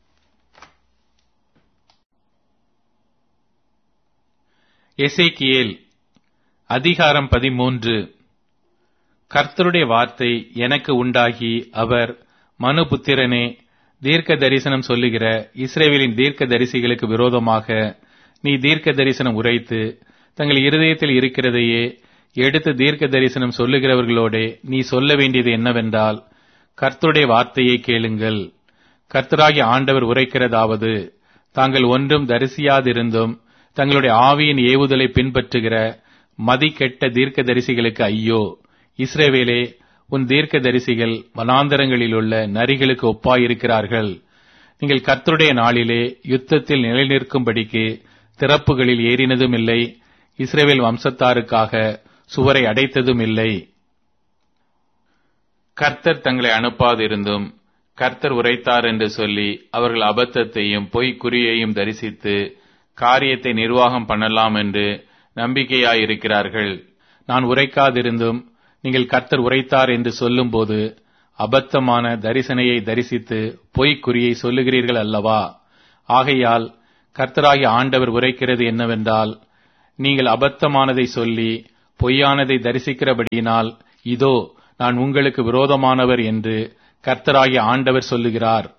எசேக்கியேல் அதிகாரம் பதிமூன்று கர்த்தருடைய வார்த்தை எனக்கு உண்டாகி அவர் மனுபுத்திரனே தீர்க்க தரிசனம் சொல்லுகிற இஸ்ரேவேலின் தீர்க்க தரிசிகளுக்கு விரோதமாக நீ தீர்க்க தரிசனம் உரைத்து தங்கள் இருதயத்தில் இருக்கிறதையே எடுத்து தீர்க்க தரிசனம் சொல்லுகிறவர்களோடே நீ சொல்ல வேண்டியது என்னவென்றால் கர்த்தருடைய வார்த்தையை கேளுங்கள் கர்த்தராகி ஆண்டவர் உரைக்கிறதாவது தாங்கள் ஒன்றும் தரிசியாதிருந்தும் தங்களுடைய ஆவியின் ஏவுதலை பின்பற்றுகிற மதிக்கெட்ட தீர்க்க தரிசிகளுக்கு ஐயோ இஸ்ரேவேலே உன் தீர்க்க தரிசிகள் வனாந்தரங்களிலுள்ள நரிகளுக்கு ஒப்பாயிருக்கிறார்கள் நீங்கள் கர்த்தருடைய நாளிலே யுத்தத்தில் நிலைநிற்கும்படிக்கு திறப்புகளில் ஏறினதும் இல்லை இஸ்ரேவேல் வம்சத்தாருக்காக சுவரை அடைத்ததும் இல்லை கர்த்தர் தங்களை அனுப்பாதிருந்தும் கர்த்தர் உரைத்தார் என்று சொல்லி அவர்கள் அபத்தத்தையும் பொய்க்குறியையும் தரிசித்து காரியத்தை நிர்வாகம் பண்ணலாம் என்று நம்பிக்கையாயிருக்கிறார்கள் நான் உரைக்காதிருந்தும் நீங்கள் கர்த்தர் உரைத்தார் என்று சொல்லும்போது அபத்தமான தரிசனையை தரிசித்து பொய்க்குறியை சொல்லுகிறீர்கள் அல்லவா ஆகையால் கர்த்தராகி ஆண்டவர் உரைக்கிறது என்னவென்றால் நீங்கள் அபத்தமானதை சொல்லி பொய்யானதை தரிசிக்கிறபடியினால் இதோ நான் உங்களுக்கு விரோதமானவர் என்று கர்த்தராகி ஆண்டவர் சொல்லுகிறார்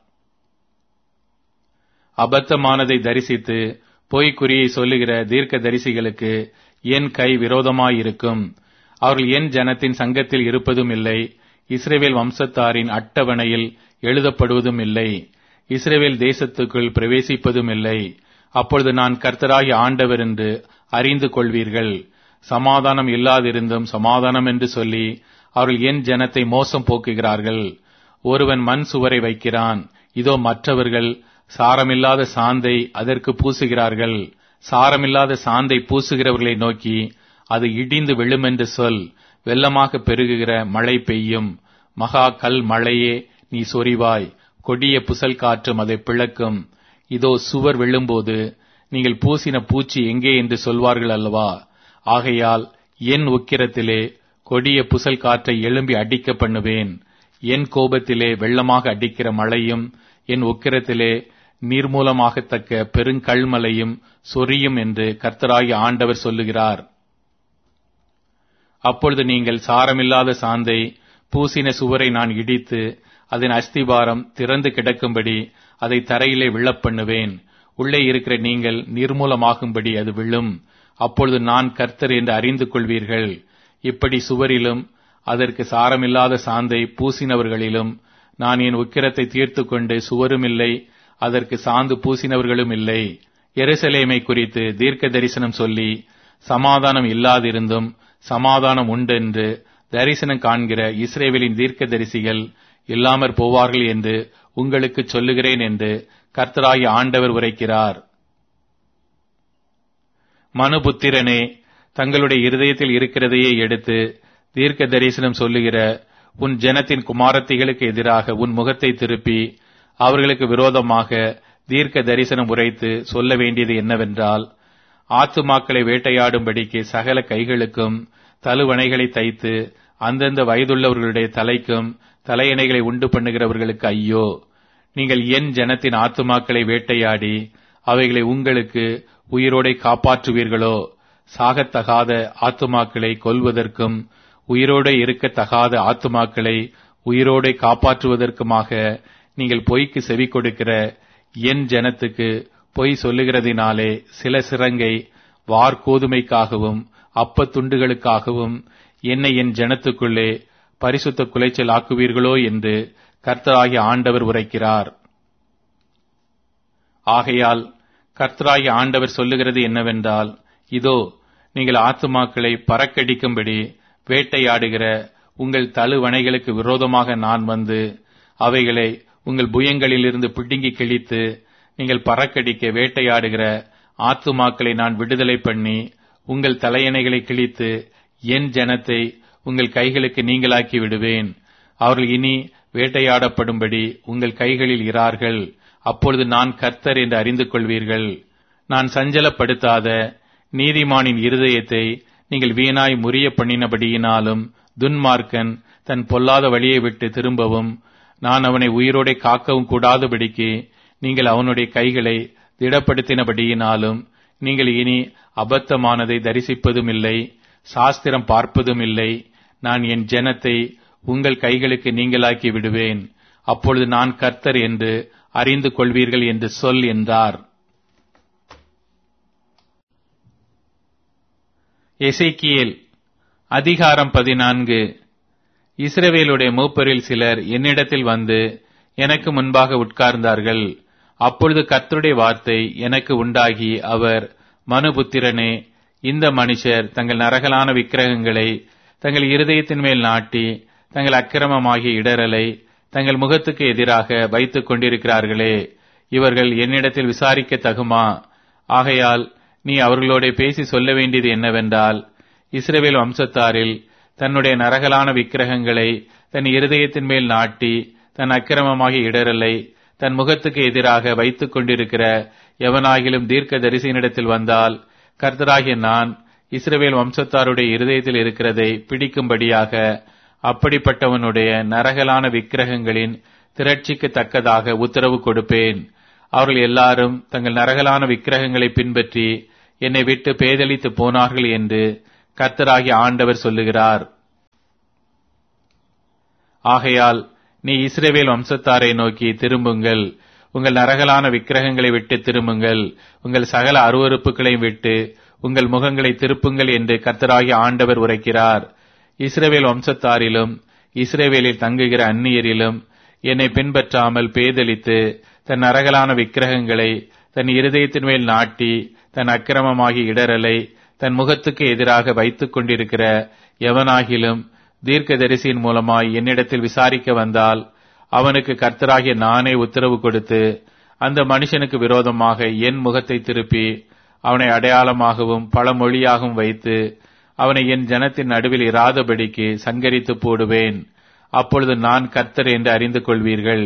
அபத்தமானதை தரிசித்து பொய்க்குறியை சொல்லுகிற தீர்க்க தரிசிகளுக்கு என் கை விரோதமாயிருக்கும் அவர்கள் என் ஜனத்தின் சங்கத்தில் இருப்பதும் இல்லை இஸ்ரேவேல் வம்சத்தாரின் அட்டவணையில் எழுதப்படுவதும் இல்லை இஸ்ரேவேல் தேசத்துக்குள் பிரவேசிப்பதும் இல்லை அப்பொழுது நான் கர்த்தராகி ஆண்டவர் என்று அறிந்து கொள்வீர்கள் சமாதானம் இல்லாதிருந்தும் சமாதானம் என்று சொல்லி அவர்கள் என் ஜனத்தை மோசம் போக்குகிறார்கள் ஒருவன் மண் சுவரை வைக்கிறான் இதோ மற்றவர்கள் சாரமில்லாத சாந்தை அதற்கு பூசுகிறார்கள் சாரமில்லாத சாந்தை பூசுகிறவர்களை நோக்கி அது இடிந்து விழுமென்று சொல் வெள்ளமாக பெருகுகிற மழை பெய்யும் மகா கல் மழையே நீ சொரிவாய் கொடிய புசல் காற்றும் அதை பிளக்கும் இதோ சுவர் விழும்போது நீங்கள் பூசின பூச்சி எங்கே என்று சொல்வார்கள் அல்லவா ஆகையால் என் உக்கிரத்திலே கொடிய புசல் காற்றை எழும்பி அடிக்க பண்ணுவேன் என் கோபத்திலே வெள்ளமாக அடிக்கிற மழையும் என் உக்கிரத்திலே நீர்மூலமாகத்தக்க பெருங்கல்மலையும் சொரியும் என்று கர்த்தராகி ஆண்டவர் சொல்லுகிறார் அப்பொழுது நீங்கள் சாரமில்லாத சாந்தை பூசின சுவரை நான் இடித்து அதன் அஸ்திபாரம் திறந்து கிடக்கும்படி அதை தரையிலே விழப்பண்ணுவேன் உள்ளே இருக்கிற நீங்கள் நிர்மூலமாகும்படி அது விழும் அப்பொழுது நான் கர்த்தர் என்று அறிந்து கொள்வீர்கள் இப்படி சுவரிலும் அதற்கு சாரமில்லாத சாந்தை பூசினவர்களிலும் நான் என் உக்கிரத்தை தீர்த்து கொண்டு சுவரும் இல்லை அதற்கு சாந்து பூசினவர்களும் இல்லை எருசலேமை குறித்து தீர்க்க தரிசனம் சொல்லி சமாதானம் இல்லாதிருந்தும் சமாதானம் உண்டென்று தரிசனம் காண்கிற இஸ்ரேவேலின் தீர்க்க தரிசிகள் இல்லாமற் போவார்கள் என்று உங்களுக்கு சொல்லுகிறேன் என்று கர்த்தராகி ஆண்டவர் உரைக்கிறார் மனுபுத்திரனே தங்களுடைய இருதயத்தில் இருக்கிறதையே எடுத்து தீர்க்க தரிசனம் சொல்லுகிற உன் ஜனத்தின் குமாரத்திகளுக்கு எதிராக உன் முகத்தை திருப்பி அவர்களுக்கு விரோதமாக தீர்க்க தரிசனம் உரைத்து சொல்ல வேண்டியது என்னவென்றால் ஆத்துமாக்களை வேட்டையாடும்படிக்கு சகல கைகளுக்கும் தலுவணைகளை தைத்து அந்தந்த வயதுள்ளவர்களுடைய தலைக்கும் தலையணைகளை உண்டு பண்ணுகிறவர்களுக்கு ஐயோ நீங்கள் என் ஜனத்தின் ஆத்துமாக்களை வேட்டையாடி அவைகளை உங்களுக்கு உயிரோடை காப்பாற்றுவீர்களோ சாகத்தகாத ஆத்துமாக்களை கொல்வதற்கும் உயிரோடு இருக்கத்தகாத ஆத்துமாக்களை உயிரோடை காப்பாற்றுவதற்குமாக நீங்கள் பொய்க்கு செவி கொடுக்கிற என் ஜனத்துக்கு பொய் சொல்லுகிறதினாலே சில சிறங்கை வார்கோதுமைக்காகவும் அப்பத்துண்டுகளுக்காகவும் என்னை என் ஜனத்துக்குள்ளே பரிசுத்த குலைச்சல் ஆக்குவீர்களோ என்று கர்த்தராகி ஆண்டவர் உரைக்கிறார் ஆகையால் கர்த்தராகி ஆண்டவர் சொல்லுகிறது என்னவென்றால் இதோ நீங்கள் ஆத்துமாக்களை பறக்கடிக்கும்படி வேட்டையாடுகிற உங்கள் தழுவணைகளுக்கு விரோதமாக நான் வந்து அவைகளை உங்கள் புயங்களிலிருந்து பிடுங்கி கிழித்து நீங்கள் பறக்கடிக்க வேட்டையாடுகிற ஆத்துமாக்களை நான் விடுதலை பண்ணி உங்கள் தலையணைகளை கிழித்து என் ஜனத்தை உங்கள் கைகளுக்கு நீங்களாக்கி விடுவேன் அவர்கள் இனி வேட்டையாடப்படும்படி உங்கள் கைகளில் இரார்கள் அப்பொழுது நான் கர்த்தர் என்று அறிந்து கொள்வீர்கள் நான் சஞ்சலப்படுத்தாத நீதிமானின் இருதயத்தை நீங்கள் வீணாய் முறிய பண்ணினபடியினாலும் துன்மார்க்கன் தன் பொல்லாத வழியை விட்டு திரும்பவும் நான் அவனை உயிரோடே காக்கவும் கூடாதபடிக்கு நீங்கள் அவனுடைய கைகளை திடப்படுத்தினபடியினாலும் நீங்கள் இனி அபத்தமானதை தரிசிப்பதும் இல்லை சாஸ்திரம் பார்ப்பதும் இல்லை நான் என் ஜனத்தை உங்கள் கைகளுக்கு நீங்களாக்கி விடுவேன் அப்பொழுது நான் கர்த்தர் என்று அறிந்து கொள்வீர்கள் என்று சொல் என்றார் எசேக்கியேல் அதிகாரம் பதினான்கு இஸ்ரவேலுடைய மூப்பரில் சிலர் என்னிடத்தில் வந்து எனக்கு முன்பாக உட்கார்ந்தார்கள் அப்பொழுது கர்த்தருடைய வார்த்தை எனக்கு உண்டாகி அவர் மனுபுத்திரனே இந்த மனுஷர் தங்கள் நரகலான விக்கிரகங்களை தங்கள் இருதயத்தின் மேல் நாட்டி தங்கள் அக்கிரமமாகிய இடரலை தங்கள் முகத்துக்கு எதிராக வைத்துக் கொண்டிருக்கிறார்களே இவர்கள் என்னிடத்தில் விசாரிக்க தகுமா ஆகையால் நீ அவர்களோட பேசி சொல்ல வேண்டியது என்னவென்றால் இஸ்ரவேல் வம்சத்தாரில் தன்னுடைய நரகலான விக்கிரகங்களை தன் இருதயத்தின் மேல் நாட்டி தன் அக்கிரமமாகிய இடரலை தன் முகத்துக்கு எதிராக வைத்துக் கொண்டிருக்கிற எவனாகிலும் தீர்க்க தரிசனிடத்தில் வந்தால் கர்த்தராகிய நான் இஸ்ரவேல் வம்சத்தாருடைய இருதயத்தில் இருக்கிறதை பிடிக்கும்படியாக அப்படிப்பட்டவனுடைய நரகலான விக்கிரகங்களின் திரட்சிக்கு தக்கதாக உத்தரவு கொடுப்பேன் அவர்கள் எல்லாரும் தங்கள் நரகலான விக்கிரகங்களை பின்பற்றி என்னை விட்டு பேதலித்து போனார்கள் என்று கர்த்தராகிய ஆண்டவர் சொல்லுகிறார் ஆகையால் நீ இஸ்ரேவேல் வம்சத்தாரை நோக்கி திரும்புங்கள் உங்கள் நரகலான விக்கிரகங்களை விட்டு திரும்புங்கள் உங்கள் சகல அருவறுப்புகளையும் விட்டு உங்கள் முகங்களை திருப்புங்கள் என்று கர்த்தராகிய ஆண்டவர் உரைக்கிறார் இஸ்ரேவேல் வம்சத்தாரிலும் இஸ்ரேவேலில் தங்குகிற அந்நியரிலும் என்னை பின்பற்றாமல் பேதலித்து தன் நரகலான விக்கிரகங்களை தன் இருதயத்தின் மேல் நாட்டி தன் அக்கிரமமாகி இடரலை தன் முகத்துக்கு எதிராக வைத்துக் கொண்டிருக்கிற எவனாகிலும் தீர்க்கதரிசியின் மூலமாய் என்னிடத்தில் விசாரிக்க வந்தால் அவனுக்கு கர்த்தராகிய நானே உத்தரவு கொடுத்து அந்த மனுஷனுக்கு விரோதமாக என் முகத்தை திருப்பி அவனை அடையாளமாகவும் பழமொழியாகவும் வைத்து அவனை என் ஜனத்தின் நடுவில் இராதபடிக்கு சங்கரித்து போடுவேன் அப்பொழுது நான் கர்த்தர் என்று அறிந்து கொள்வீர்கள்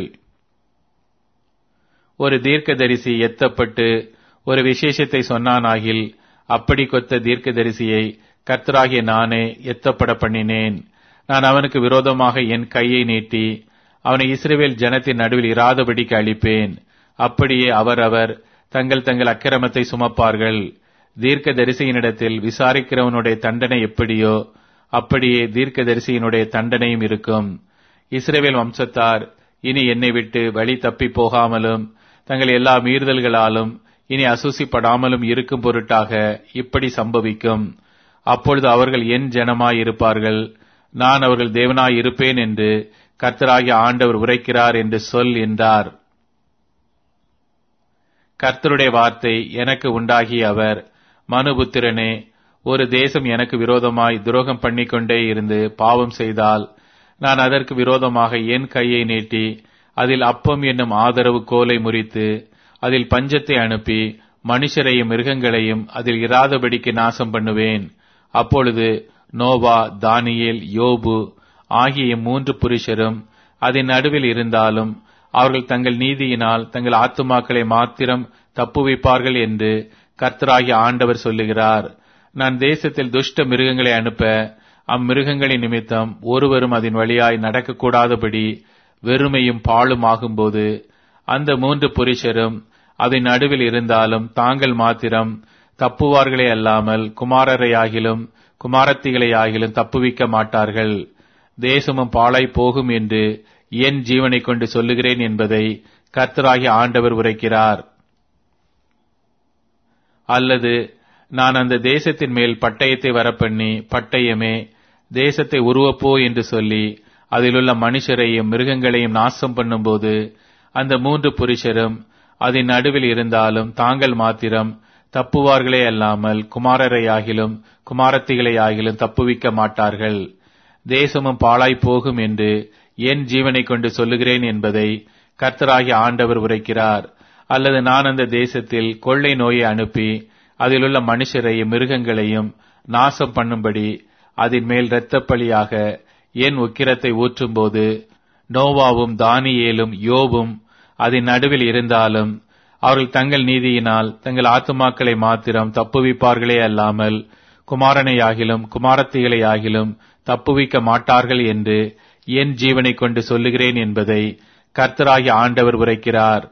ஒரு தீர்க்கதரிசி எத்தப்பட்டு ஒரு விசேஷத்தை சொன்னானாகில் அப்படி கொத்த தீர்க்கதரிசியை கர்த்தராகிய நானே எத்தப்பட பண்ணினேன் நான் அவனுக்கு விரோதமாக என் கையை நீட்டி அவனை இஸ்ரேவேல் ஜனத்தின் நடுவில் இராதபடிக்கு அளிப்பேன் அப்படியே அவரவர் தங்கள் தங்கள் அக்கிரமத்தை சுமப்பார்கள் தீர்க்க தரிசியினிடத்தில் விசாரிக்கிறவனுடைய தண்டனை எப்படியோ அப்படியே தீர்க்க தரிசியினுடைய தண்டனையும் இருக்கும் இஸ்ரேவேல் வம்சத்தார் இனி என்னை விட்டு வழி தப்பி போகாமலும் தங்கள் எல்லா மீறுதல்களாலும் இனி அசூசிப்படாமலும் இருக்கும் பொருட்டாக இப்படி சம்பவிக்கும் அப்பொழுது அவர்கள் என் ஜனமாய் இருப்பார்கள் நான் அவர்கள் தேவனாய் இருப்பேன் என்று கர்த்தராகிய ஆண்டவர் உரைக்கிறார் என்று சொல் என்றார் கர்த்தருடைய வார்த்தை எனக்கு உண்டாகிய அவர் மனுபுத்திரனே ஒரு தேசம் எனக்கு விரோதமாய் துரோகம் பண்ணிக்கொண்டே இருந்து பாவம் செய்தால் நான் அதற்கு விரோதமாக என் கையை நீட்டி அதில் அப்பம் என்னும் ஆதரவு கோலை முறித்து அதில் பஞ்சத்தை அனுப்பி மனுஷரையும் மிருகங்களையும் அதில் இராதபடிக்கு நாசம் பண்ணுவேன் அப்பொழுது நோவா தானியேல் யோபு ஆகிய மூன்று புருஷரும் அதன் நடுவில் இருந்தாலும் அவர்கள் தங்கள் நீதியினால் தங்கள் ஆத்துமாக்களை மாத்திரம் தப்புவிப்பார்கள் என்று கர்த்தராகிய ஆண்டவர் சொல்லுகிறார் நான் தேசத்தில் துஷ்ட மிருகங்களை அனுப்ப அம்மிருகங்களின் நிமித்தம் ஒருவரும் அதன் வழியாய் நடக்கக்கூடாதபடி வெறுமையும் பாழும் ஆகும்போது அந்த மூன்று புருஷரும் அதன் நடுவில் இருந்தாலும் தாங்கள் மாத்திரம் தப்புவார்களே அல்லாமல் குமாரரையாகிலும் குமாரத்திகளையாகிலும் தப்புவிக்க மாட்டார்கள் தேசமும் பாழாய் போகும் என்று என் ஜீவனை கொண்டு சொல்லுகிறேன் என்பதை கர்த்தராகிய ஆண்டவர் உரைக்கிறார் அல்லது நான் அந்த தேசத்தின் மேல் பட்டயத்தை வரப்பண்ணி பட்டயமே தேசத்தை உருவப்போ என்று சொல்லி அதிலுள்ள மனுஷரையும் மிருகங்களையும் நாசம் பண்ணும்போது அந்த மூன்று புருஷரும் அதன் நடுவில் இருந்தாலும் தாங்கள் மாத்திரம் தப்புவார்களே அல்லாமல் குமாரரையாகிலும் குமாரத்திகளையாகிலும் தப்புவிக்க மாட்டார்கள் தேசமும் பாழாய் போகும் என்று என் ஜீவனை கொண்டு சொல்லுகிறேன் என்பதை கர்த்தராகிய ஆண்டவர் உரைக்கிறார் அல்லது நான் அந்த தேசத்தில் கொள்ளை நோயை அனுப்பி அதிலுள்ள மனுஷரையும் மிருகங்களையும் நாசம் பண்ணும்படி அதன் மேல் இரத்தப்பழியாக என் உக்கிரத்தை ஊற்றும்போது நோவாவும் தானியேலும் யோபும் அதன் நடுவில் இருந்தாலும் அவர்கள் தங்கள் நீதியினால் தங்கள் ஆத்துமாக்களை மாத்திரம் தப்புவிப்பார்களே அல்லாமல் குமாரனையாகிலும் குமாரத்திகளையாகிலும் தப்புவிக்க மாட்டார்கள் என்று என் ஜீவனை கொண்டு சொல்லுகிறேன் என்பதை கர்த்தராகிய ஆண்டவர் உரைக்கிறார்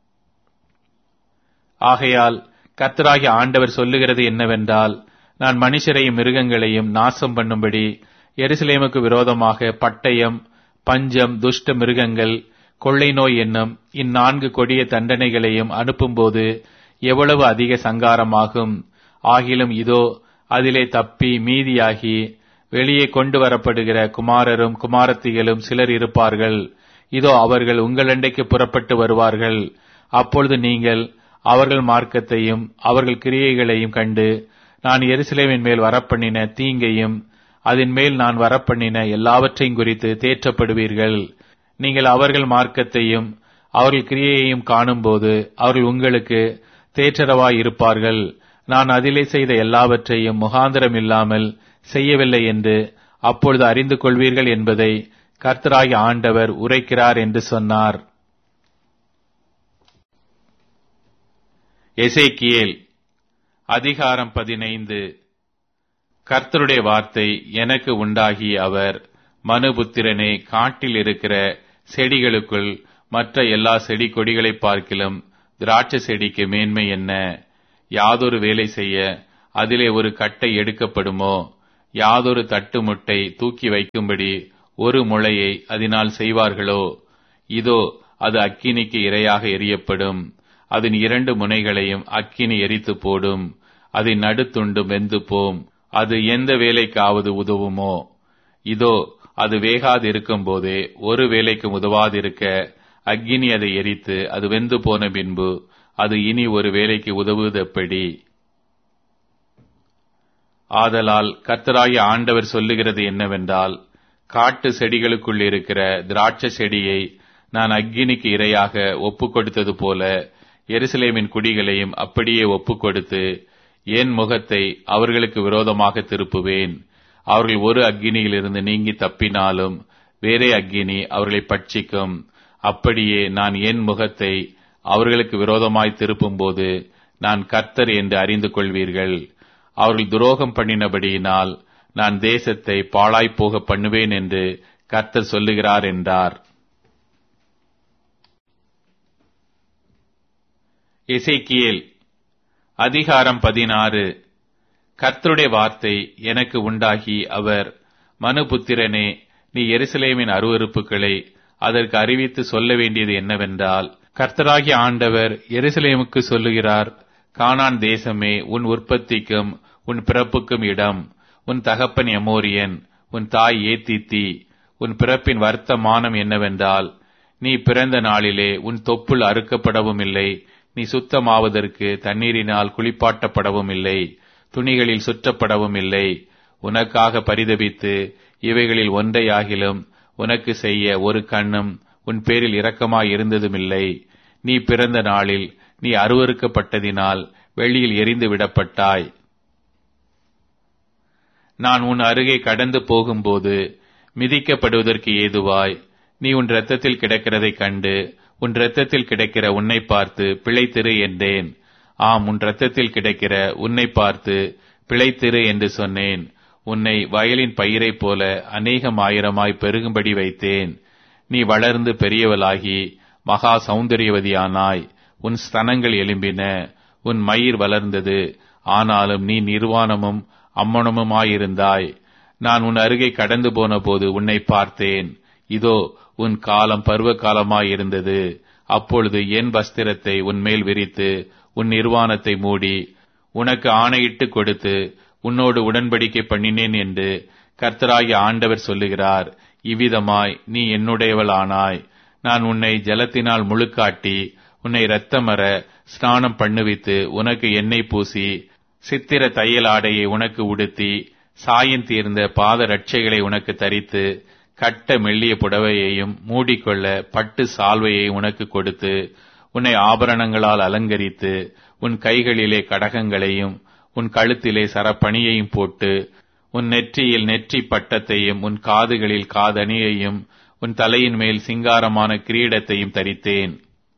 ஆகையால் கர்த்தராகிய ஆண்டவர் சொல்லுகிறது என்னவென்றால் நான் மனுஷரையும் மிருகங்களையும் நாசம் பண்ணும்படி எருசலேமுக்கு விரோதமாக பட்டயம் பஞ்சம் துஷ்ட மிருகங்கள் கொள்ளை நோய் என்னும் இந்நான்கு கொடிய தண்டனைகளையும் அனுப்பும்போது எவ்வளவு அதிக சங்காரமாகும் ஆகிலும் இதோ அதிலே தப்பி மீதியாகி வெளியே கொண்டு வரப்படுகிற குமாரரும் குமாரத்திகளும் சிலர் இருப்பார்கள் இதோ அவர்கள் உங்களண்டைக்கு புறப்பட்டு வருவார்கள் அப்பொழுது நீங்கள் அவர்கள் மார்க்கத்தையும் அவர்கள் கிரியைகளையும் கண்டு நான் எருசலேமின் மேல் வரப்பண்ணின தீங்கையும் அதன் மேல் நான் வரப்பண்ணின எல்லாவற்றையும் குறித்து தேற்றப்படுவீர்கள் நீங்கள் அவர்கள் மார்க்கத்தையும் அவர்கள் கிரியையையும் காணும்போது அவர்கள் உங்களுக்கு தேற்றரவாய் இருப்பார்கள் நான் அதிலே செய்த எல்லாவற்றையும் முகாந்திரம் இல்லாமல் செய்யவில்லை என்று அப்பொழுது அறிந்து கொள்வீர்கள் என்பதை கர்த்தராகி ஆண்டவர் உரைக்கிறார் என்று சொன்னார் எசேக்கியேல் அதிகாரம் பதினைந்து கர்த்தருடைய வார்த்தை எனக்கு உண்டாகி அவர் மனுபுத்திரனே காட்டில் இருக்கிற செடிகளுக்குள் மற்ற எல்லா செடி கொடிகளை பார்க்கிலும் திராட்சை செடிக்கு மேன்மை என்ன யாதொரு வேலை செய்ய அதிலே ஒரு கட்டை எடுக்கப்படுமோ யாதொரு தட்டு முட்டை தூக்கி வைக்கும்படி ஒரு முளையை அதனால் செய்வார்களோ இதோ அது அக்கினிக்கு இரையாக எரியப்படும் அதன் இரண்டு முனைகளையும் அக்கினி எரித்து போடும் அதன் நடுத்துண்டு வெந்து போம் அது எந்த வேலைக்காவது உதவுமோ இதோ அது வேகாதிருக்கும் போதே ஒரு வேலைக்கு உதவாதிருக்க அக்கினி அதை எரித்து அது வெந்து போன பின்பு அது இனி ஒரு வேலைக்கு உதவுவதெப்படி ஆதலால் கர்த்தராகிய ஆண்டவர் சொல்லுகிறது என்னவென்றால் காட்டு செடிகளுக்குள் இருக்கிற திராட்சை செடியை நான் அக்கினிக்கு இரையாக ஒப்புக் கொடுத்தது போல எருசலேமின் குடிகளையும் அப்படியே ஒப்புக் கொடுத்து என் முகத்தை அவர்களுக்கு விரோதமாக திருப்புவேன் அவர்கள் ஒரு அக்கினியிலிருந்து நீங்கி தப்பினாலும் வேறே அக்கினி அவர்களை பட்சிக்கும் அப்படியே நான் என் முகத்தை அவர்களுக்கு விரோதமாய் திருப்பும்போது நான் கர்த்தர் என்று அறிந்து கொள்வீர்கள் அவர்கள் துரோகம் பண்ணினபடியினால் நான் தேசத்தை பாழாய்ப் போக பண்ணுவேன் என்று கர்த்தர் சொல்லுகிறார் என்றார் எசேக்கியேல் அதிகாரம் பதினாறு கர்த்தருடைய வார்த்தை எனக்கு உண்டாகி அவர் மனுபுத்திரனே நீ எருசலேமின் அருவறுப்புகளை அதற்கு அறிவித்து சொல்ல வேண்டியது என்னவென்றால் கர்த்தராகிய ஆண்டவர் எருசலேமுக்கு சொல்லுகிறார் கானான் தேசமே உன் உற்பத்திக்கும் உன் பிறப்புக்கும் இடம் உன் தகப்பன் எமோரியன் உன் தாய் ஏத்தித்தி உன் பிறப்பின் வர்த்தமானம் என்னவென்றால் நீ பிறந்த நாளிலே உன் தொப்புள் அறுக்கப்படவும் இல்லை நீ சுத்தமாவதற்கு தண்ணீரினால் குளிப்பாட்டப்படவும் இல்லை துணிகளில் சுற்றப்படவும் இல்லை உனக்காக பரிதபித்து இவைகளில் ஒன்றையாகிலும் உனக்கு செய்ய ஒரு கண்ணும் உன் பேரில் இரக்கமாய் இருந்ததுமில்லை நீ பிறந்த நாளில் நீ அருவறுக்கப்பட்டதினால் வெளியில் எரிந்து விடப்பட்டாய் நான் உன் அருகே கடந்து போகும்போது மிதிக்கப்படுவதற்கு ஏதுவாய் நீ உன் இரத்தத்தில் கிடக்கிறதைக் கண்டு உன் இரத்தத்தில் கிடக்கிற உன்னை பார்த்து பிழைத்திரு என்றேன் ஆம் உன் இரத்தத்தில் கிடக்கிற உன்னை பார்த்து பிழைத்திரு என்று சொன்னேன் உன்னை வயலின் பயிரைப் போல அநேகம் ஆயிரமாய் பெருகும்படி வைத்தேன் நீ வளர்ந்து பெரியவளாகி மகா சௌந்தரியவதியானாய் உன் ஸ்தனங்கள் எலும்பின உன் மயிர் வளர்ந்தது ஆனாலும் நீ நிர்வாணமும் அம்மனமுமாயிருந்தாய் நான் உன் அருகே கடந்து போன போது உன்னை பார்த்தேன் இதோ உன் காலம் பருவ காலமாயிருந்தது அப்பொழுது என் வஸ்திரத்தை உன்மேல் விரித்து உன் நிர்வாணத்தை மூடி உனக்கு ஆணையிட்டு கொடுத்து உன்னோடு உடன்படிக்கை பண்ணினேன் என்று கர்த்தராகிய ஆண்டவர் சொல்லுகிறார் இவ்விதமாய் நீ என்னுடையவளானாய் நான் உன்னை ஜலத்தினால் முழுக்காட்டி உன்னை இரத்தமர ஸ்நானம் பண்ணுவித்து உனக்கு எண்ணெய் பூசி சித்திர தையல் ஆடையை உனக்கு உடுத்தி சாயம் தீர்ந்த பாத ரட்சைகளை உனக்கு தரித்து கட்ட மெல்லிய புடவையையும் மூடிக்கொள்ள பட்டு சால்வையை உனக்கு கொடுத்து உன்னை ஆபரணங்களால் அலங்கரித்து உன் கைகளிலே கடகங்களையும் உன் கழுத்திலே சரப்பணியையும் போட்டு உன் நெற்றியில் நெற்றி பட்டத்தையும் உன் காதுகளில் காதணியையும் உன் தலையின் மேல் சிங்காரமான கிரீடத்தையும் தரித்தேன்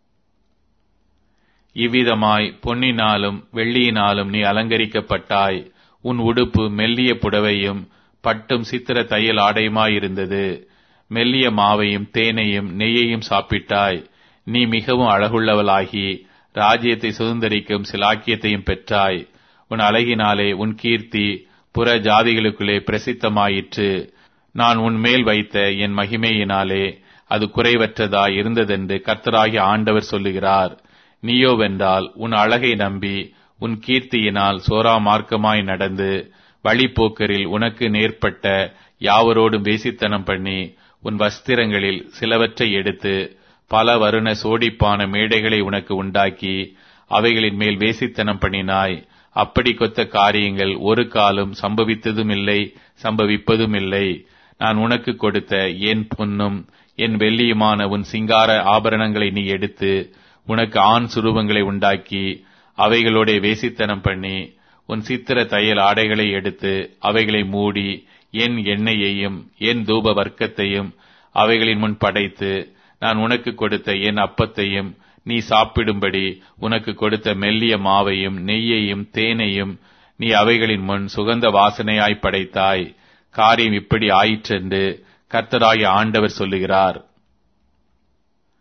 இவ்விதமாய் பொன்னினாலும் வெள்ளியினாலும் நீ அலங்கரிக்கப்பட்டாய் உன் உடுப்பு மெல்லிய புடவையும் பட்டும் சித்திர தையல் ஆடையுமாயிருந்தது மெல்லிய மாவையும் தேனையும் நெய்யையும் சாப்பிட்டாய் நீ மிகவும் அழகுள்ளவளாகி ராஜ்யத்தை சுதந்திரிக்கும் சிலாக்கியத்தையும் பெற்றாய் உன் அழகினாலே உன் கீர்த்தி புற ஜாதிகளுக்குள்ளே பிரசித்தமாயிற்று நான் உன் மேல் வைத்த என் மகிமையினாலே அது குறைவற்றதாய் இருந்ததென்று கர்த்தராகிய ஆண்டவர் சொல்லுகிறார் நீயோவென்றால் உன் அழகை நம்பி உன் கீர்த்தியினால் சோரா மார்க்கமாய் நடந்து வழிப்போக்கரில் உனக்கு நேர்பட்ட யாவரோடும் வேசித்தனம் பண்ணி உன் வஸ்திரங்களில் சிலவற்றை எடுத்து பல வருண சோடிப்பான மேடைகளை உனக்கு உண்டாக்கி அவைகளின் மேல் வேசித்தனம் பண்ணினாய் அப்படி கொத்த காரியங்கள் ஒரு காலம் சம்பவித்ததும் இல்லை சம்பவிப்பதும் இல்லை நான் உனக்கு கொடுத்த என் பொன்னும் என் வெள்ளியுமான உன் சிங்கார ஆபரணங்களை நீ எடுத்து உனக்கு ஆண் சுரூபங்களை உண்டாக்கி அவைகளோட வேசித்தனம் பண்ணி உன் சித்திர தையல் ஆடைகளை எடுத்து அவைகளை மூடி என் எண்ணெயையும் என் தூப வர்க்கத்தையும் அவைகளின் முன் படைத்து நான் உனக்கு கொடுத்த என் அப்பத்தையும் நீ சாப்பிடும்படி உனக்கு கொடுத்த மெல்லிய மாவையும் நெய்யையும் தேனையும் நீ அவைகளின் முன் சுகந்த வாசனையாய் படைத்தாய் காரியம் இப்படி ஆயிற்றென்று கர்த்தராகிய ஆண்டவர் சொல்லுகிறார்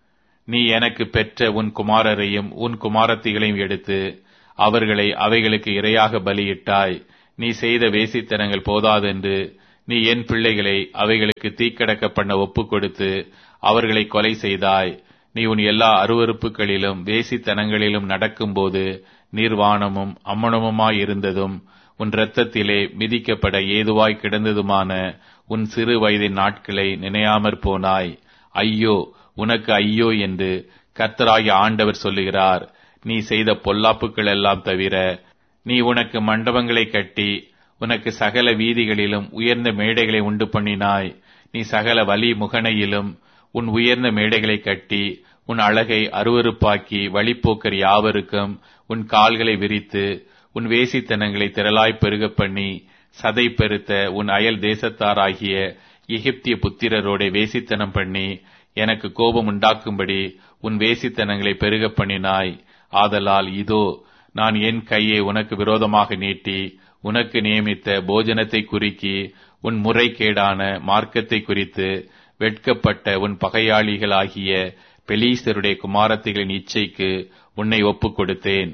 நீ எனக்கு பெற்ற உன் குமாரரையும் உன் குமாரத்திகளையும் எடுத்து அவர்களை அவைகளுக்கு இரையாக பலியிட்டாய் நீ செய்த வேசித்தனங்கள் போதாதென்று நீ என் பிள்ளைகளை அவைகளுக்கு தீக்கடக்க பண்ண ஒப்புக் கொடுத்து அவர்களை கொலை செய்தாய் நீ உன் எல்லா அருவறுப்புகளிலும் வேசித்தனங்களிலும் நடக்கும்போது நிர்வாணமும் அம்மனமுமாய் இருந்ததும் உன் இரத்தத்திலே மிதிக்கப்பட ஏதுவாய் கிடந்ததுமான உன் சிறு வயதின் நாட்களை நினையாமற் போனாய் ஐயோ உனக்கு ஐயோ என்று கர்த்தராகிய ஆண்டவர் சொல்லுகிறார் நீ செய்த பொல்லாப்புகள் எல்லாம் தவிர நீ உனக்கு மண்டபங்களை கட்டி உனக்கு சகல வீதிகளிலும் உயர்ந்த மேடைகளை உண்டு பண்ணினாய் நீ சகல வலி முகனையிலும் உன் உயர்ந்த மேடைகளை கட்டி உன் அழகை அருவருப்பாக்கி வழிப்போக்கர் யாவருக்கும் உன் கால்களை விரித்து உன் வேசித்தனங்களை திரளாய் பெருகப் பண்ணி சதை பெருத்த உன் அயல் தேசத்தாராகிய எகிப்திய புத்திரரோட வேசித்தனம் பண்ணி எனக்கு கோபம் உண்டாக்கும்படி உன் வேசித்தனங்களை பெருகப் பண்ணினாய் ஆதலால் இதோ நான் என் கையை உனக்கு விரோதமாக நீட்டி உனக்கு நியமித்த போஜனத்தை குறிக்கி உன் முறைகேடான மார்க்கத்தை குறித்து வெட்கப்பட்ட உன் பகையாளிகளாகிய பெலீசருடைய குமாரத்திகளின் இச்சைக்கு உன்னை ஒப்புக் கொடுத்தேன்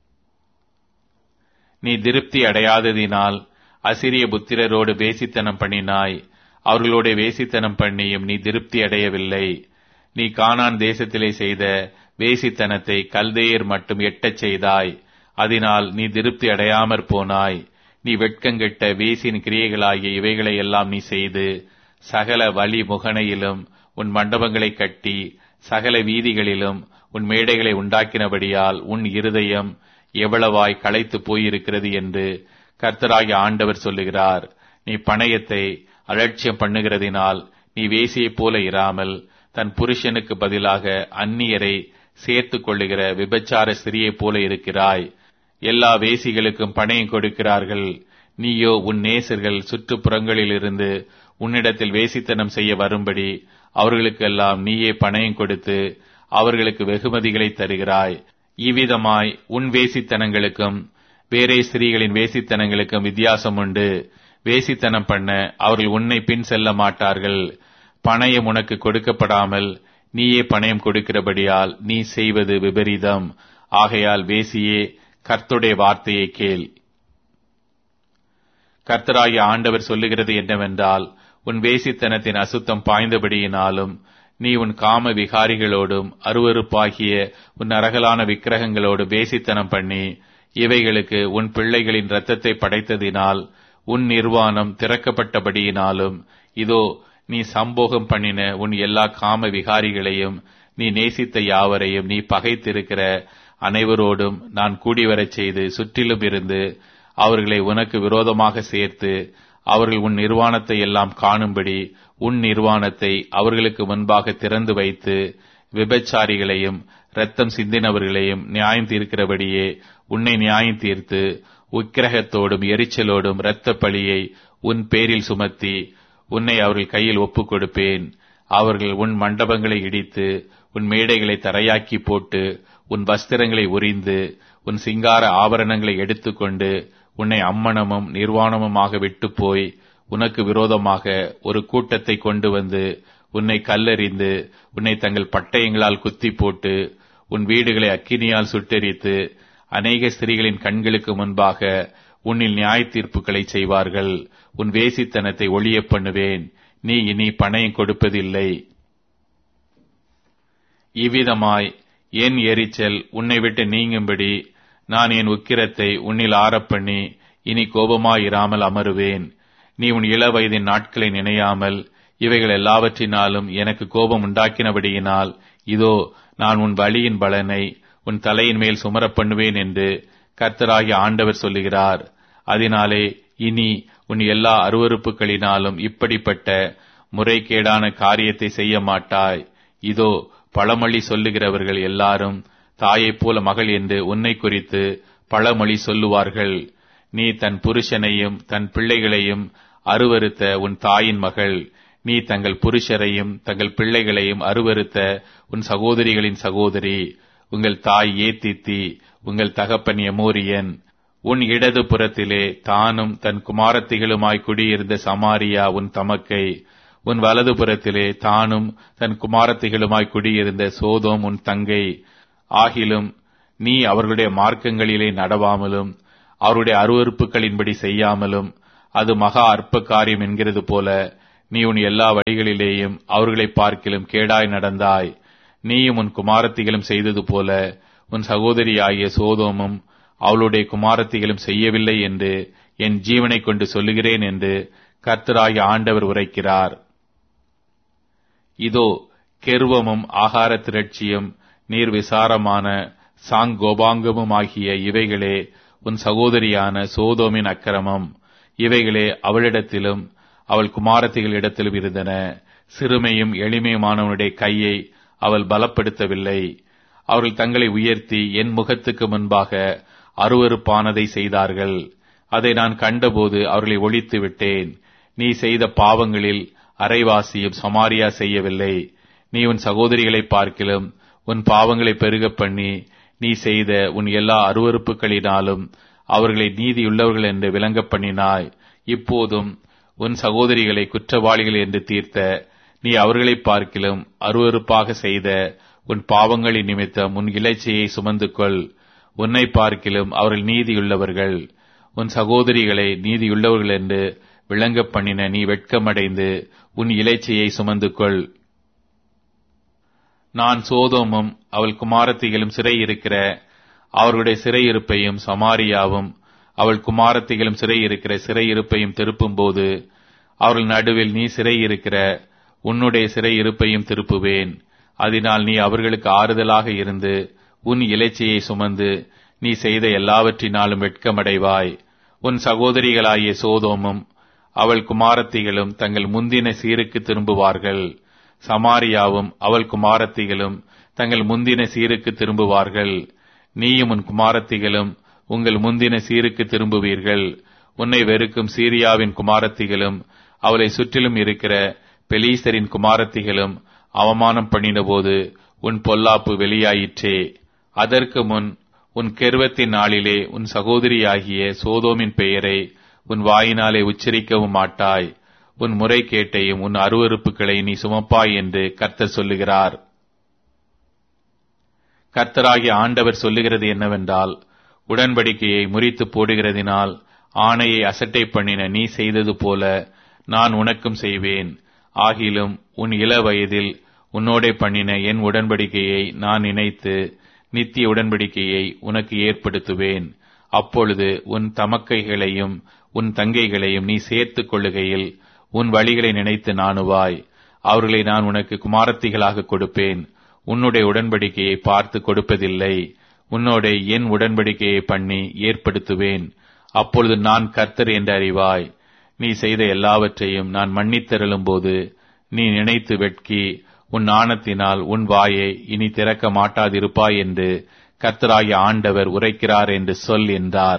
நீ திருப்தி அடையாததினால் அசிரிய புத்திரரோடு வேசித்தனம் பண்ணினாய் அவர்களோட வேசித்தனம் பண்ணியும் நீ திருப்தி அடையவில்லை நீ கானான் தேசத்திலே செய்த வேசித்தனத்தை கல்தேயர் மட்டும் எட்டச் செய்தாய் அதனால் நீ திருப்தி அடையாமற் போனாய் நீ வெட்கங்கெட்ட வேசின் கிரியைகளாகிய இவைகளை எல்லாம் நீ செய்து சகல வழி முகனையிலும் உன் மண்டபங்களை கட்டி சகல வீதிகளிலும் உன் மேடைகளை உண்டாக்கினபடியால் உன் இருதயம் எவ்வளவாய் களைத்து போயிருக்கிறது என்று கர்த்தராகிய ஆண்டவர் சொல்லுகிறார் நீ பணயத்தை அலட்சியம் பண்ணுகிறதினால் நீ வேசியைப் போல இராமல் தன் புருஷனுக்கு பதிலாக அந்நியரை சேர்த்துக் கொள்ளுகிற விபச்சார ஸ்திரியைப் போல இருக்கிறாய் எல்லா வேசிகளுக்கும் பணயம் கொடுக்கிறார்கள் நீயோ உன் நேசர்கள் சுற்றுப்புறங்களிலிருந்து உன்னிடத்தில் வேசித்தனம் செய்ய வரும்படி அவர்களுக்கெல்லாம் நீயே பணயம் கொடுத்து அவர்களுக்கு வெகுமதிகளை தருகிறாய் இவ்விதமாய் உன் வேசித்தனங்களுக்கும் வேறே ஸ்திரீகளின் வேசித்தனங்களுக்கும் வித்தியாசம் உண்டு வேசித்தனம் பண்ண அவர்கள் உன்னை பின் செல்ல மாட்டார்கள் பணயம் உனக்கு கொடுக்கப்படாமல் நீயே பணயம் கொடுக்கிறபடியால் நீ செய்வது விபரீதம் ஆகையால் வேசியே கர்த்துடைய வார்த்தையை கேள் கர்த்தராகிய ஆண்டவர் சொல்லுகிறது என்னவென்றால் உன் வேசித்தனத்தின் அசுத்தம் பாய்ந்தபடியினாலும் நீ உன் காம விகாரிகளோடும் அருவருப்பாகிய உன் அரகலான விக்கிரகங்களோடு வேசித்தனம் பண்ணி இவைகளுக்கு உன் பிள்ளைகளின் இரத்தத்தை படைத்ததினால் உன் நிர்வாணம் திறக்கப்பட்டபடியினாலும் இதோ நீ சம்போகம் பண்ணின உன் எல்லா காம விகாரிகளையும் நீ நேசித்த யாவரையும் நீ பகைத்திருக்கிற அனைவரோடும் நான் கூடிவரச் செய்து சுற்றிலும் இருந்து அவர்களை உனக்கு விரோதமாக சேர்த்து அவர்கள் உன் நிர்வாணத்தை எல்லாம் காணும்படி உன் நிர்வாணத்தை அவர்களுக்கு முன்பாக திறந்து வைத்து விபச்சாரிகளையும் இரத்தம் சிந்தினவர்களையும் நியாயம் தீர்க்கிறபடியே உன்னை நியாயம் தீர்த்து உக்கிரகத்தோடும் எரிச்சலோடும் இரத்த பழியை உன் பேரில் சுமத்தி உன்னை அவர்கள் கையில் ஒப்புக் கொடுப்பேன் அவர்கள் உன் மண்டபங்களை இடித்து உன் மேடைகளை தரையாக்கி போட்டு உன் வஸ்திரங்களை உரிந்து உன் சிங்கார ஆபரணங்களை எடுத்துக்கொண்டு உன்னை அம்மனமும் நிர்வாணமுமாக விட்டு போய் உனக்கு விரோதமாக ஒரு கூட்டத்தை கொண்டு வந்து உன்னை கல்லெறிந்து உன்னை தங்கள் பட்டயங்களால் குத்தி போட்டு உன் வீடுகளை அக்கினியால் சுட்டெரித்து அநேக ஸ்திரீகளின் கண்களுக்கு முன்பாக உன்னில் நியாய தீர்ப்புகளை செய்வார்கள் உன் வேசித்தனத்தை ஒளிய பண்ணுவேன் நீ இனி பணயம் கொடுப்பதில்லை இவ்விதமாய் என் எரிச்சல் உன்னை விட்டு நீங்கும்படி நான் என் உக்கிரத்தை உன்னில் ஆறப்பண்ணி இனி கோபமாயிராமல் அமருவேன் நீ உன் இள வயதின் நாட்களை நினையாமல் இவைகள் எல்லாவற்றினாலும் எனக்கு கோபம் உண்டாக்கினபடியினால் இதோ நான் உன் வழியின் பலனை உன் தலையின் மேல் சுமரப் பண்ணுவேன் என்று கர்த்தராகிய ஆண்டவர் சொல்லுகிறார் அதனாலே இனி உன் எல்லா அருவறுப்புகளினாலும் இப்படிப்பட்ட முறைகேடான காரியத்தை செய்ய மாட்டாய் இதோ பழமொழி சொல்லுகிறவர்கள் எல்லாரும் தாயைப் போல மகள் என்று உன்னை குறித்து பழமொழி சொல்லுவார்கள் நீ தன் புருஷனையும் தன் பிள்ளைகளையும் அருவருத்த உன் தாயின் மகள் நீ தங்கள் புருஷரையும் தங்கள் பிள்ளைகளையும் அருவருத்த உன் சகோதரிகளின் சகோதரி உங்கள் தாய் ஏத்தித்தி உங்கள் தகப்பன் எமோரியன் உன் இடது புறத்திலே தானும் தன் குமாரத்திகளுமாய் குடியிருந்த சமாரியா உன் தமக்கை உன் வலது புறத்திலே தானும் தன் குமாரத்திகளுமாய் குடியிருந்த சோதோம் உன் தங்கை ஆகிலும் நீ அவர்களுடைய மார்க்கங்களிலே நடவாமலும் அவருடைய அருவறுப்புகளின்படி செய்யாமலும் அது மகா அற்ப காரியம் என்கிறது போல நீ உன் எல்லா வழிகளிலேயும் அவர்களை பார்க்கிலும் கேடாய் நடந்தாய் நீயும் உன் குமாரத்திகளும் செய்தது போல உன் சகோதரியாகிய சோதோமும் அவளுடைய குமாரத்திகளும் செய்யவில்லை என்று என் ஜீவனை கொண்டு சொல்லுகிறேன் என்று கர்த்தராகிய ஆண்டவர் உரைக்கிறார் இதோ கெருவமும் ஆகார திரட்சியும் நீர் விசாரமான சாங்கோபாங்கமும் ஆகிய இவைகளே உன் சகோதரியான சோதோமின் அக்கிரமம் இவைகளே அவளிடத்திலும் அவள் குமாரத்திகளிடத்திலும் இருந்தன சிறுமையும் எளிமையுமானவனுடைய கையை அவள் பலப்படுத்தவில்லை அவர்கள் தங்களை உயர்த்தி என் முகத்துக்கு முன்பாக அருவறுப்பானதை செய்தார்கள் அதை நான் கண்டபோது அவர்களை ஒழித்து விட்டேன் நீ செய்த பாவங்களில் அரைவாசியும் சமாரியா செய்யவில்லை நீ உன் சகோதரிகளை பார்க்கிலும் உன் பாவங்களை பெருகப் பண்ணி நீ செய்த உன் எல்லா அருவறுப்புகளினாலும் அவர்களை நீதியுள்ளவர்கள் என்று விளங்கப் பண்ணினாய் இப்போதும் உன் சகோதரிகளை குற்றவாளிகள் என்று தீர்த்த நீ அவர்களை பார்க்கிலும் அருவறுப்பாக செய்த உன் பாவங்களின் நிமித்தம் உன் இலைச்சையை சுமந்து கொள் உன்னை பார்க்கிலும் அவர்கள் நீதியுள்ளவர்கள் உன் சகோதரிகளை நீதியுள்ளவர்கள் என்று விளங்கப் பண்ணின நீ வெட்கமடைந்து உன் இலைச்சையை சுமந்து கொள் நான் சோதோமும் அவள் குமாரத்திகளும் சிறை இருக்கிற அவர்களுடைய சிறையிருப்பையும் சமாரியாவும் அவள் குமாரத்திகளும் சிறை இருக்கிற சிறையிருப்பையும் திருப்பும்போது அவர்கள் நடுவில் நீ சிறை இருக்கிற உன்னுடைய சிறை இருப்பையும் திருப்புவேன் அதனால் நீ அவர்களுக்கு ஆறுதலாக இருந்து உன் இலைச்சையை சுமந்து நீ செய்த எல்லாவற்றினாலும் வெட்கமடைவாய் உன் சகோதரிகளாகிய சோதோமும் அவள் குமாரத்திகளும் தங்கள் முந்தின சீருக்கு திரும்புவார்கள் சமாரியாவும் அவள் குமாரத்திகளும் தங்கள் முந்தின சீருக்கு திரும்புவார்கள் நீயும் உன் குமாரத்திகளும் உங்கள் முந்தின சீருக்கு திரும்புவீர்கள் உன்னை வெறுக்கும் சீரியாவின் குமாரத்திகளும் அவளை சுற்றிலும் இருக்கிற பெலீசரின் குமாரத்திகளும் அவமானம் பண்ணினபோது உன் பொல்லாப்பு வெளியாயிற்றே அதற்கு முன் உன் கெருவத்தின் நாளிலே உன் சகோதரியாகிய சோதோமின் பெயரை உன் வாயினாலே உச்சரிக்கவும் மாட்டாய் உன் முறை கேட்டையும் உன் அருவறுப்புகளை நீ சுமப்பாய் என்று கர்த்தர் சொல்லுகிறார் கர்த்தராகிய ஆண்டவர் சொல்லுகிறது என்னவென்றால் உடன்படிக்கையை முறித்து போடுகிறதினால் ஆணையை அசட்டை பண்ணின நீ செய்தது போல நான் உனக்கும் செய்வேன் ஆகிலும் உன் இள வயதில் உன்னோடே பண்ணின என் உடன்படிக்கையை நான் நினைத்து நித்திய உடன்படிக்கையை உனக்கு ஏற்படுத்துவேன் அப்பொழுது உன் தமக்கைகளையும் உன் தங்கைகளையும் நீ சேர்த்துக் கொள்ளுகையில் உன் வழிகளை நினைத்து நாணுவாய் அவர்களை நான் உனக்கு குமாரத்திகளாக கொடுப்பேன் உன்னுடைய உடன்படிக்கையை பார்த்து கொடுப்பதில்லை உன்னோட என் உடன்படிக்கையை பண்ணி ஏற்படுத்துவேன் அப்பொழுது நான் கர்த்தர் என்று அறிவாய் நீ செய்த எல்லாவற்றையும் நான் மன்னித்தருளும் போது நீ நினைத்து வெட்கி உன் நாணத்தினால் உன் வாயை இனி திறக்க மாட்டாதிருப்பாய் என்று கர்த்தராகிய ஆண்டவர் உரைக்கிறார் என்று சொல் என்றார்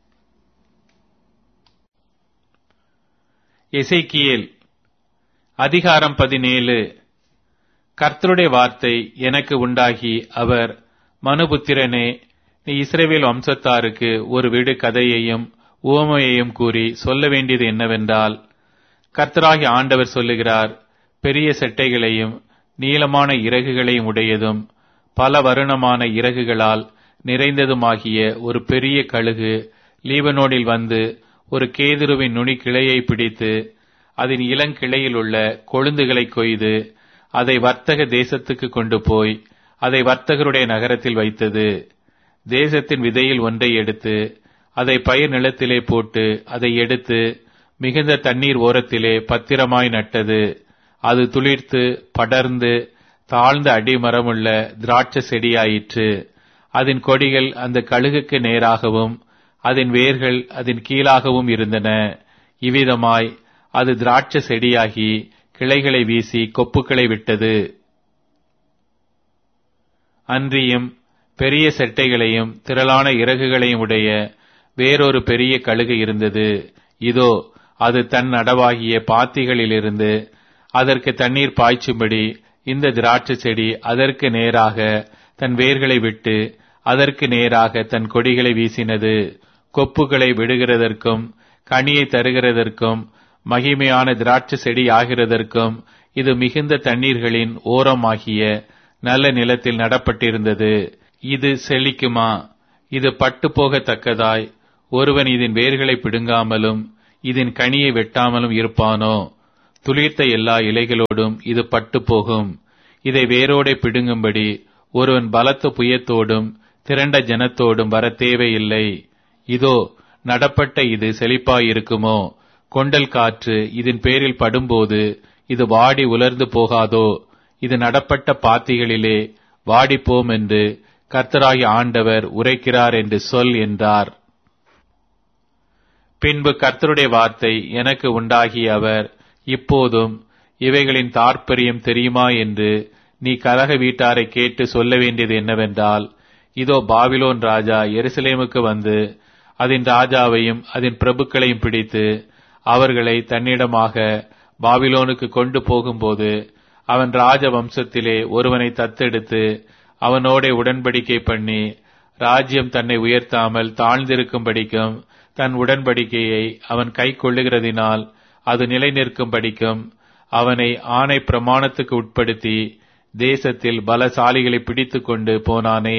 எசைக்கியேல் அதிகாரம் பதினேழு கர்த்தருடைய வார்த்தை எனக்கு உண்டாகி அவர் மனுபுத்திரனே நீ இஸ்ரேவேல் வம்சத்தாருக்கு ஒரு வீடு கதையையும் உவமையையும் கூறி சொல்ல வேண்டியது என்னவென்றால் கர்த்தராகி ஆண்டவர் சொல்லுகிறார் பெரிய செட்டைகளையும் நீளமான இறகுகளையும் உடையதும் பல வருணமான இறகுகளால் நிறைந்ததுமாகிய ஒரு பெரிய கழுகு லீபனோடில் வந்து ஒரு கேதுருவின் நுனி கிளையை பிடித்து அதன் இளங்கிளையில் உள்ள கொழுந்துகளை கொய்து அதை வர்த்தக தேசத்துக்கு கொண்டு போய் அதை வர்த்தகருடைய நகரத்தில் வைத்தது தேசத்தின் விதையில் ஒன்றை எடுத்து அதை பயிர் நிலத்திலே போட்டு அதை எடுத்து மிகுந்த தண்ணீர் ஓரத்திலே பத்திரமாய் நட்டது அது துளிர்த்து படர்ந்து தாழ்ந்த அடிமரமுள்ள திராட்சை செடியாயிற்று அதன் கொடிகள் அந்த கழுகுக்கு நேராகவும் அதன் வேர்கள் அதன் கீழாகவும் இருந்தன இவ்விதமாய் அது திராட்சை செடியாகி கிளைகளை வீசி கொப்புக்களை விட்டது அன்றியும் பெரிய செட்டைகளையும் திரளான இறகுகளையும் உடைய வேறொரு பெரிய கழுகு இருந்தது இதோ அது தன் நடவாகிய பாத்திகளிலிருந்து அதற்கு தண்ணீர் பாய்ச்சும்படி இந்த திராட்சை செடி அதற்கு நேராக தன் வேர்களை விட்டு அதற்கு நேராக தன் கொடிகளை வீசினது கொப்புகளை விடுகிறதற்கும் கனியை தருகிறதற்கும் மகிமையான திராட்சை செடி ஆகிறதற்கும் இது மிகுந்த தண்ணீர்களின் ஓரமாகிய நல்ல நிலத்தில் நடப்பட்டிருந்தது இது செழிக்குமா இது பட்டு போகத்தக்கதாய் ஒருவன் இதன் வேர்களை பிடுங்காமலும் இதன் கனியை வெட்டாமலும் இருப்பானோ துளிர்த்த எல்லா இலைகளோடும் இது பட்டு போகும் இதை வேரோடே பிடுங்கும்படி ஒருவன் பலத்த புயத்தோடும் திரண்ட ஜனத்தோடும் வர தேவையில்லை இதோ நடப்பட்ட இது செழிப்பாயிருக்குமோ கொண்டல் காற்று இதன் பேரில் படும்போது இது வாடி உலர்ந்து போகாதோ இது நடப்பட்ட பாத்திகளிலே வாடிப்போம் என்று கர்த்தராகி ஆண்டவர் உரைக்கிறார் என்று சொல் என்றார் பின்பு கர்த்தருடைய வார்த்தை எனக்கு உண்டாகிய அவர் இப்போதும் இவைகளின் தாற்பயம் தெரியுமா என்று நீ கலக வீட்டாரை கேட்டு சொல்ல வேண்டியது என்னவென்றால் இதோ பாபிலோன் ராஜா எருசலேமுக்கு வந்து அதன் ராஜாவையும் அதன் பிரபுக்களையும் பிடித்து அவர்களை தன்னிடமாக பாபிலோனுக்கு கொண்டு போகும்போது அவன் ராஜ வம்சத்திலே ஒருவனை தத்தெடுத்து அவனோட உடன்படிக்கை பண்ணி ராஜ்யம் தன்னை உயர்த்தாமல் தாழ்ந்திருக்கும்படிக்கும் தன் உடன்படிக்கையை அவன் கை கொள்ளுகிறதினால் அது நிலை நிற்கும்படிக்கும் அவனை ஆணை பிரமாணத்துக்கு உட்படுத்தி தேசத்தில் பலசாலிகளை பிடித்துக் கொண்டு போனானே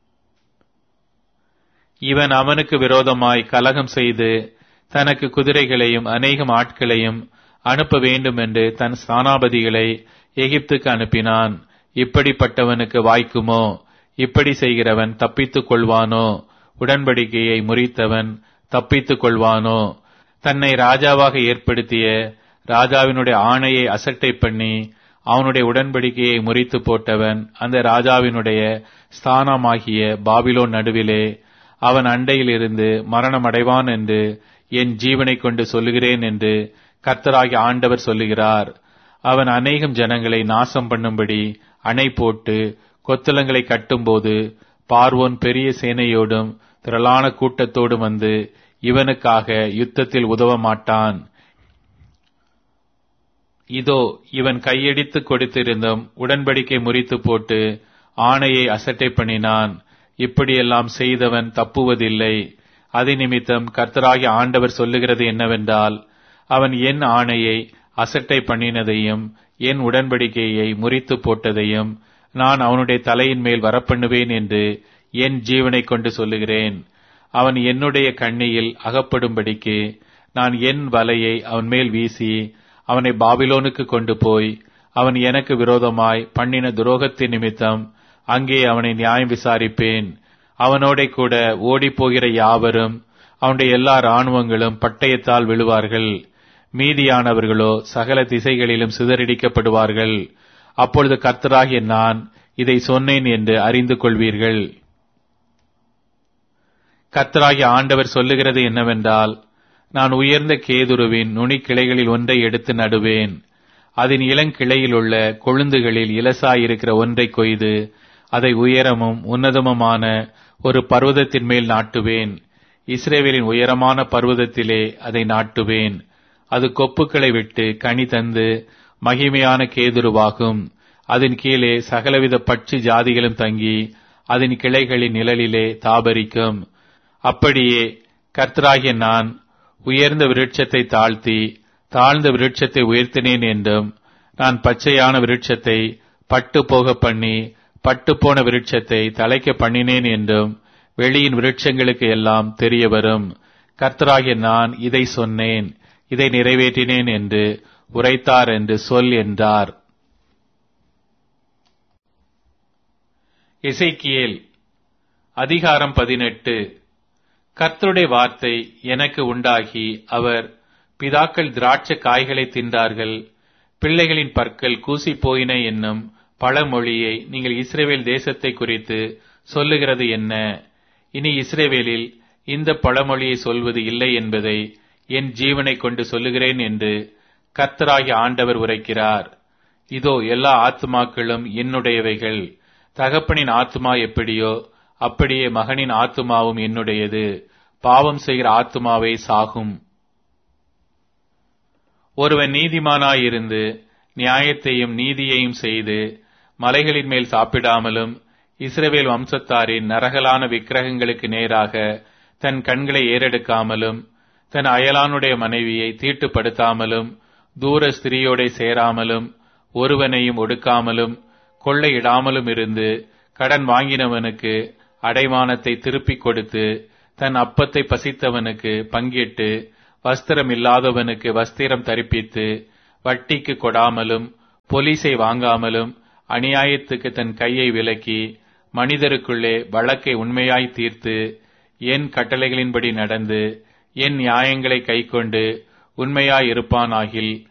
இவன் அவனுக்கு விரோதமாய் கலகம் செய்து தனக்கு குதிரைகளையும் அநேகம் ஆட்களையும் அனுப்ப வேண்டும் என்று தன் ஸ்தானாபதிகளை எகிப்துக்கு அனுப்பினான் இப்படிப்பட்டவனுக்கு வாய்க்குமோ இப்படி செய்கிறவன் தப்பித்துக் கொள்வானோ உடன்படிக்கையை முறித்தவன் தப்பித்துக் கொள்வானோ தன்னை ராஜாவாக ஏற்படுத்திய ராஜாவினுடைய ஆணையை அசட்டை பண்ணி அவனுடைய உடன்படிக்கையை முறித்து போட்டவன் அந்த ராஜாவினுடைய ஸ்தானமாகிய பாபிலோன் நடுவிலே அவன் அண்டையில் இருந்து மரணம் அடைவான் என்று என் ஜீவனை கொண்டு சொல்லுகிறேன் என்று கர்த்தராகி ஆண்டவர் சொல்லுகிறார் அவன் அநேகம் ஜனங்களை நாசம் பண்ணும்படி அணை போட்டு கொத்தளங்களை கட்டும்போது பார்வோன் பெரிய சேனையோடும் திரளான கூட்டத்தோடும் வந்து இவனுக்காக யுத்தத்தில் உதவ மாட்டான் இதோ இவன் கையடித்து கொடுத்திருந்தும் உடன்படிக்கை முறித்து போட்டு ஆணையை அசட்டை பண்ணினான் இப்படியெல்லாம் செய்தவன் தப்புவதில்லை அது நிமித்தம் கர்த்தராகி ஆண்டவர் சொல்லுகிறது என்னவென்றால் அவன் என் ஆணையை அசட்டை பண்ணினதையும் என் உடன்படிக்கையை முறித்து போட்டதையும் நான் அவனுடைய தலையின் மேல் வரப்பண்ணுவேன் என்று என் ஜீவனை கொண்டு சொல்லுகிறேன் அவன் என்னுடைய கண்ணியில் அகப்படும்படிக்கு நான் என் வலையை அவன் மேல் வீசி அவனை பாபிலோனுக்கு கொண்டு போய் அவன் எனக்கு விரோதமாய் பண்ணின துரோகத்தின் நிமித்தம் அங்கே அவனை நியாயம் விசாரிப்பேன் அவனோட கூட ஓடிப்போகிற யாவரும் அவனுடைய எல்லா இராணுவங்களும் பட்டயத்தால் விழுவார்கள் மீதியானவர்களோ சகல திசைகளிலும் சிதறடிக்கப்படுவார்கள் அப்பொழுது கர்த்தராகிய நான் இதை சொன்னேன் என்று அறிந்து கொள்வீர்கள் கர்த்தராகிய ஆண்டவர் சொல்லுகிறது என்னவென்றால் நான் உயர்ந்த கேதுருவின் நுனிக்கிளைகளில் ஒன்றை எடுத்து நடுவேன் அதன் இளங்கிளையில் உள்ள கொழுந்துகளில் இலசாயிருக்கிற ஒன்றை கொய்து அதை உயரமும் உன்னதமுமான ஒரு பர்வதத்தின் மேல் நாட்டுவேன் இஸ்ரேவேலின் உயரமான பர்வதத்திலே அதை நாட்டுவேன் அது கொப்புக்களை விட்டு கனி தந்து மகிமையான கேதுருவாகும் அதன் கீழே சகலவித பட்சி ஜாதிகளும் தங்கி அதன் கிளைகளின் நிழலிலே தாபரிக்கும் அப்படியே கர்த்தராகிய நான் உயர்ந்த விருட்சத்தை தாழ்த்தி தாழ்ந்த விருட்சத்தை உயர்த்தினேன் என்றும் நான் பச்சையான விருட்சத்தை பட்டு போக பண்ணி பட்டு போன விருட்சத்தை தலைக்க பண்ணினேன் என்றும் வெளியின் விருட்சங்களுக்கு எல்லாம் தெரிய வரும் கர்த்தராகிய நான் இதை சொன்னேன் இதை நிறைவேற்றினேன் என்று உரைத்தார் என்று சொல் என்றார் இசைக்கியேல் அதிகாரம் பதினெட்டு கர்த்தருடைய வார்த்தை எனக்கு உண்டாகி அவர் பிதாக்கள் திராட்சை காய்களை தின்றார்கள் பிள்ளைகளின் பற்கள் கூசி போயின என்னும் பழமொழியை நீங்கள் இஸ்ரேவேல் தேசத்தை குறித்து சொல்லுகிறது என்ன இனி இஸ்ரேவேலில் இந்த பழமொழியை சொல்வது இல்லை என்பதை என் ஜீவனை கொண்டு சொல்லுகிறேன் என்று கர்த்தராகி ஆண்டவர் உரைக்கிறார் இதோ எல்லா ஆத்மாக்களும் என்னுடையவைகள் தகப்பனின் ஆத்மா எப்படியோ அப்படியே மகனின் ஆத்மாவும் என்னுடையது பாவம் செய்கிற ஆத்மாவே சாகும் ஒருவன் நீதிமானாயிருந்து நியாயத்தையும் நீதியையும் செய்து மலைகளின் மேல் சாப்பிடாமலும் இஸ்ரவேல் வம்சத்தாரின் நரகலான விக்கிரகங்களுக்கு நேராக தன் கண்களை ஏறெடுக்காமலும் தன் அயலானுடைய மனைவியை தீட்டுப்படுத்தாமலும் தூர ஸ்திரியோட சேராமலும் ஒருவனையும் ஒடுக்காமலும் கொள்ளையிடாமலும் இருந்து கடன் வாங்கினவனுக்கு அடைமானத்தை திருப்பிக் கொடுத்து தன் அப்பத்தை பசித்தவனுக்கு பங்கிட்டு வஸ்திரம் இல்லாதவனுக்கு வஸ்திரம் தரிப்பித்து வட்டிக்கு கொடாமலும் பொலிசை வாங்காமலும் அநியாயத்துக்கு தன் கையை விலக்கி மனிதருக்குள்ளே வழக்கை உண்மையாய் தீர்த்து என் கட்டளைகளின்படி நடந்து என் நியாயங்களை கைக்கொண்டு உண்மையாயிருப்பானாகில்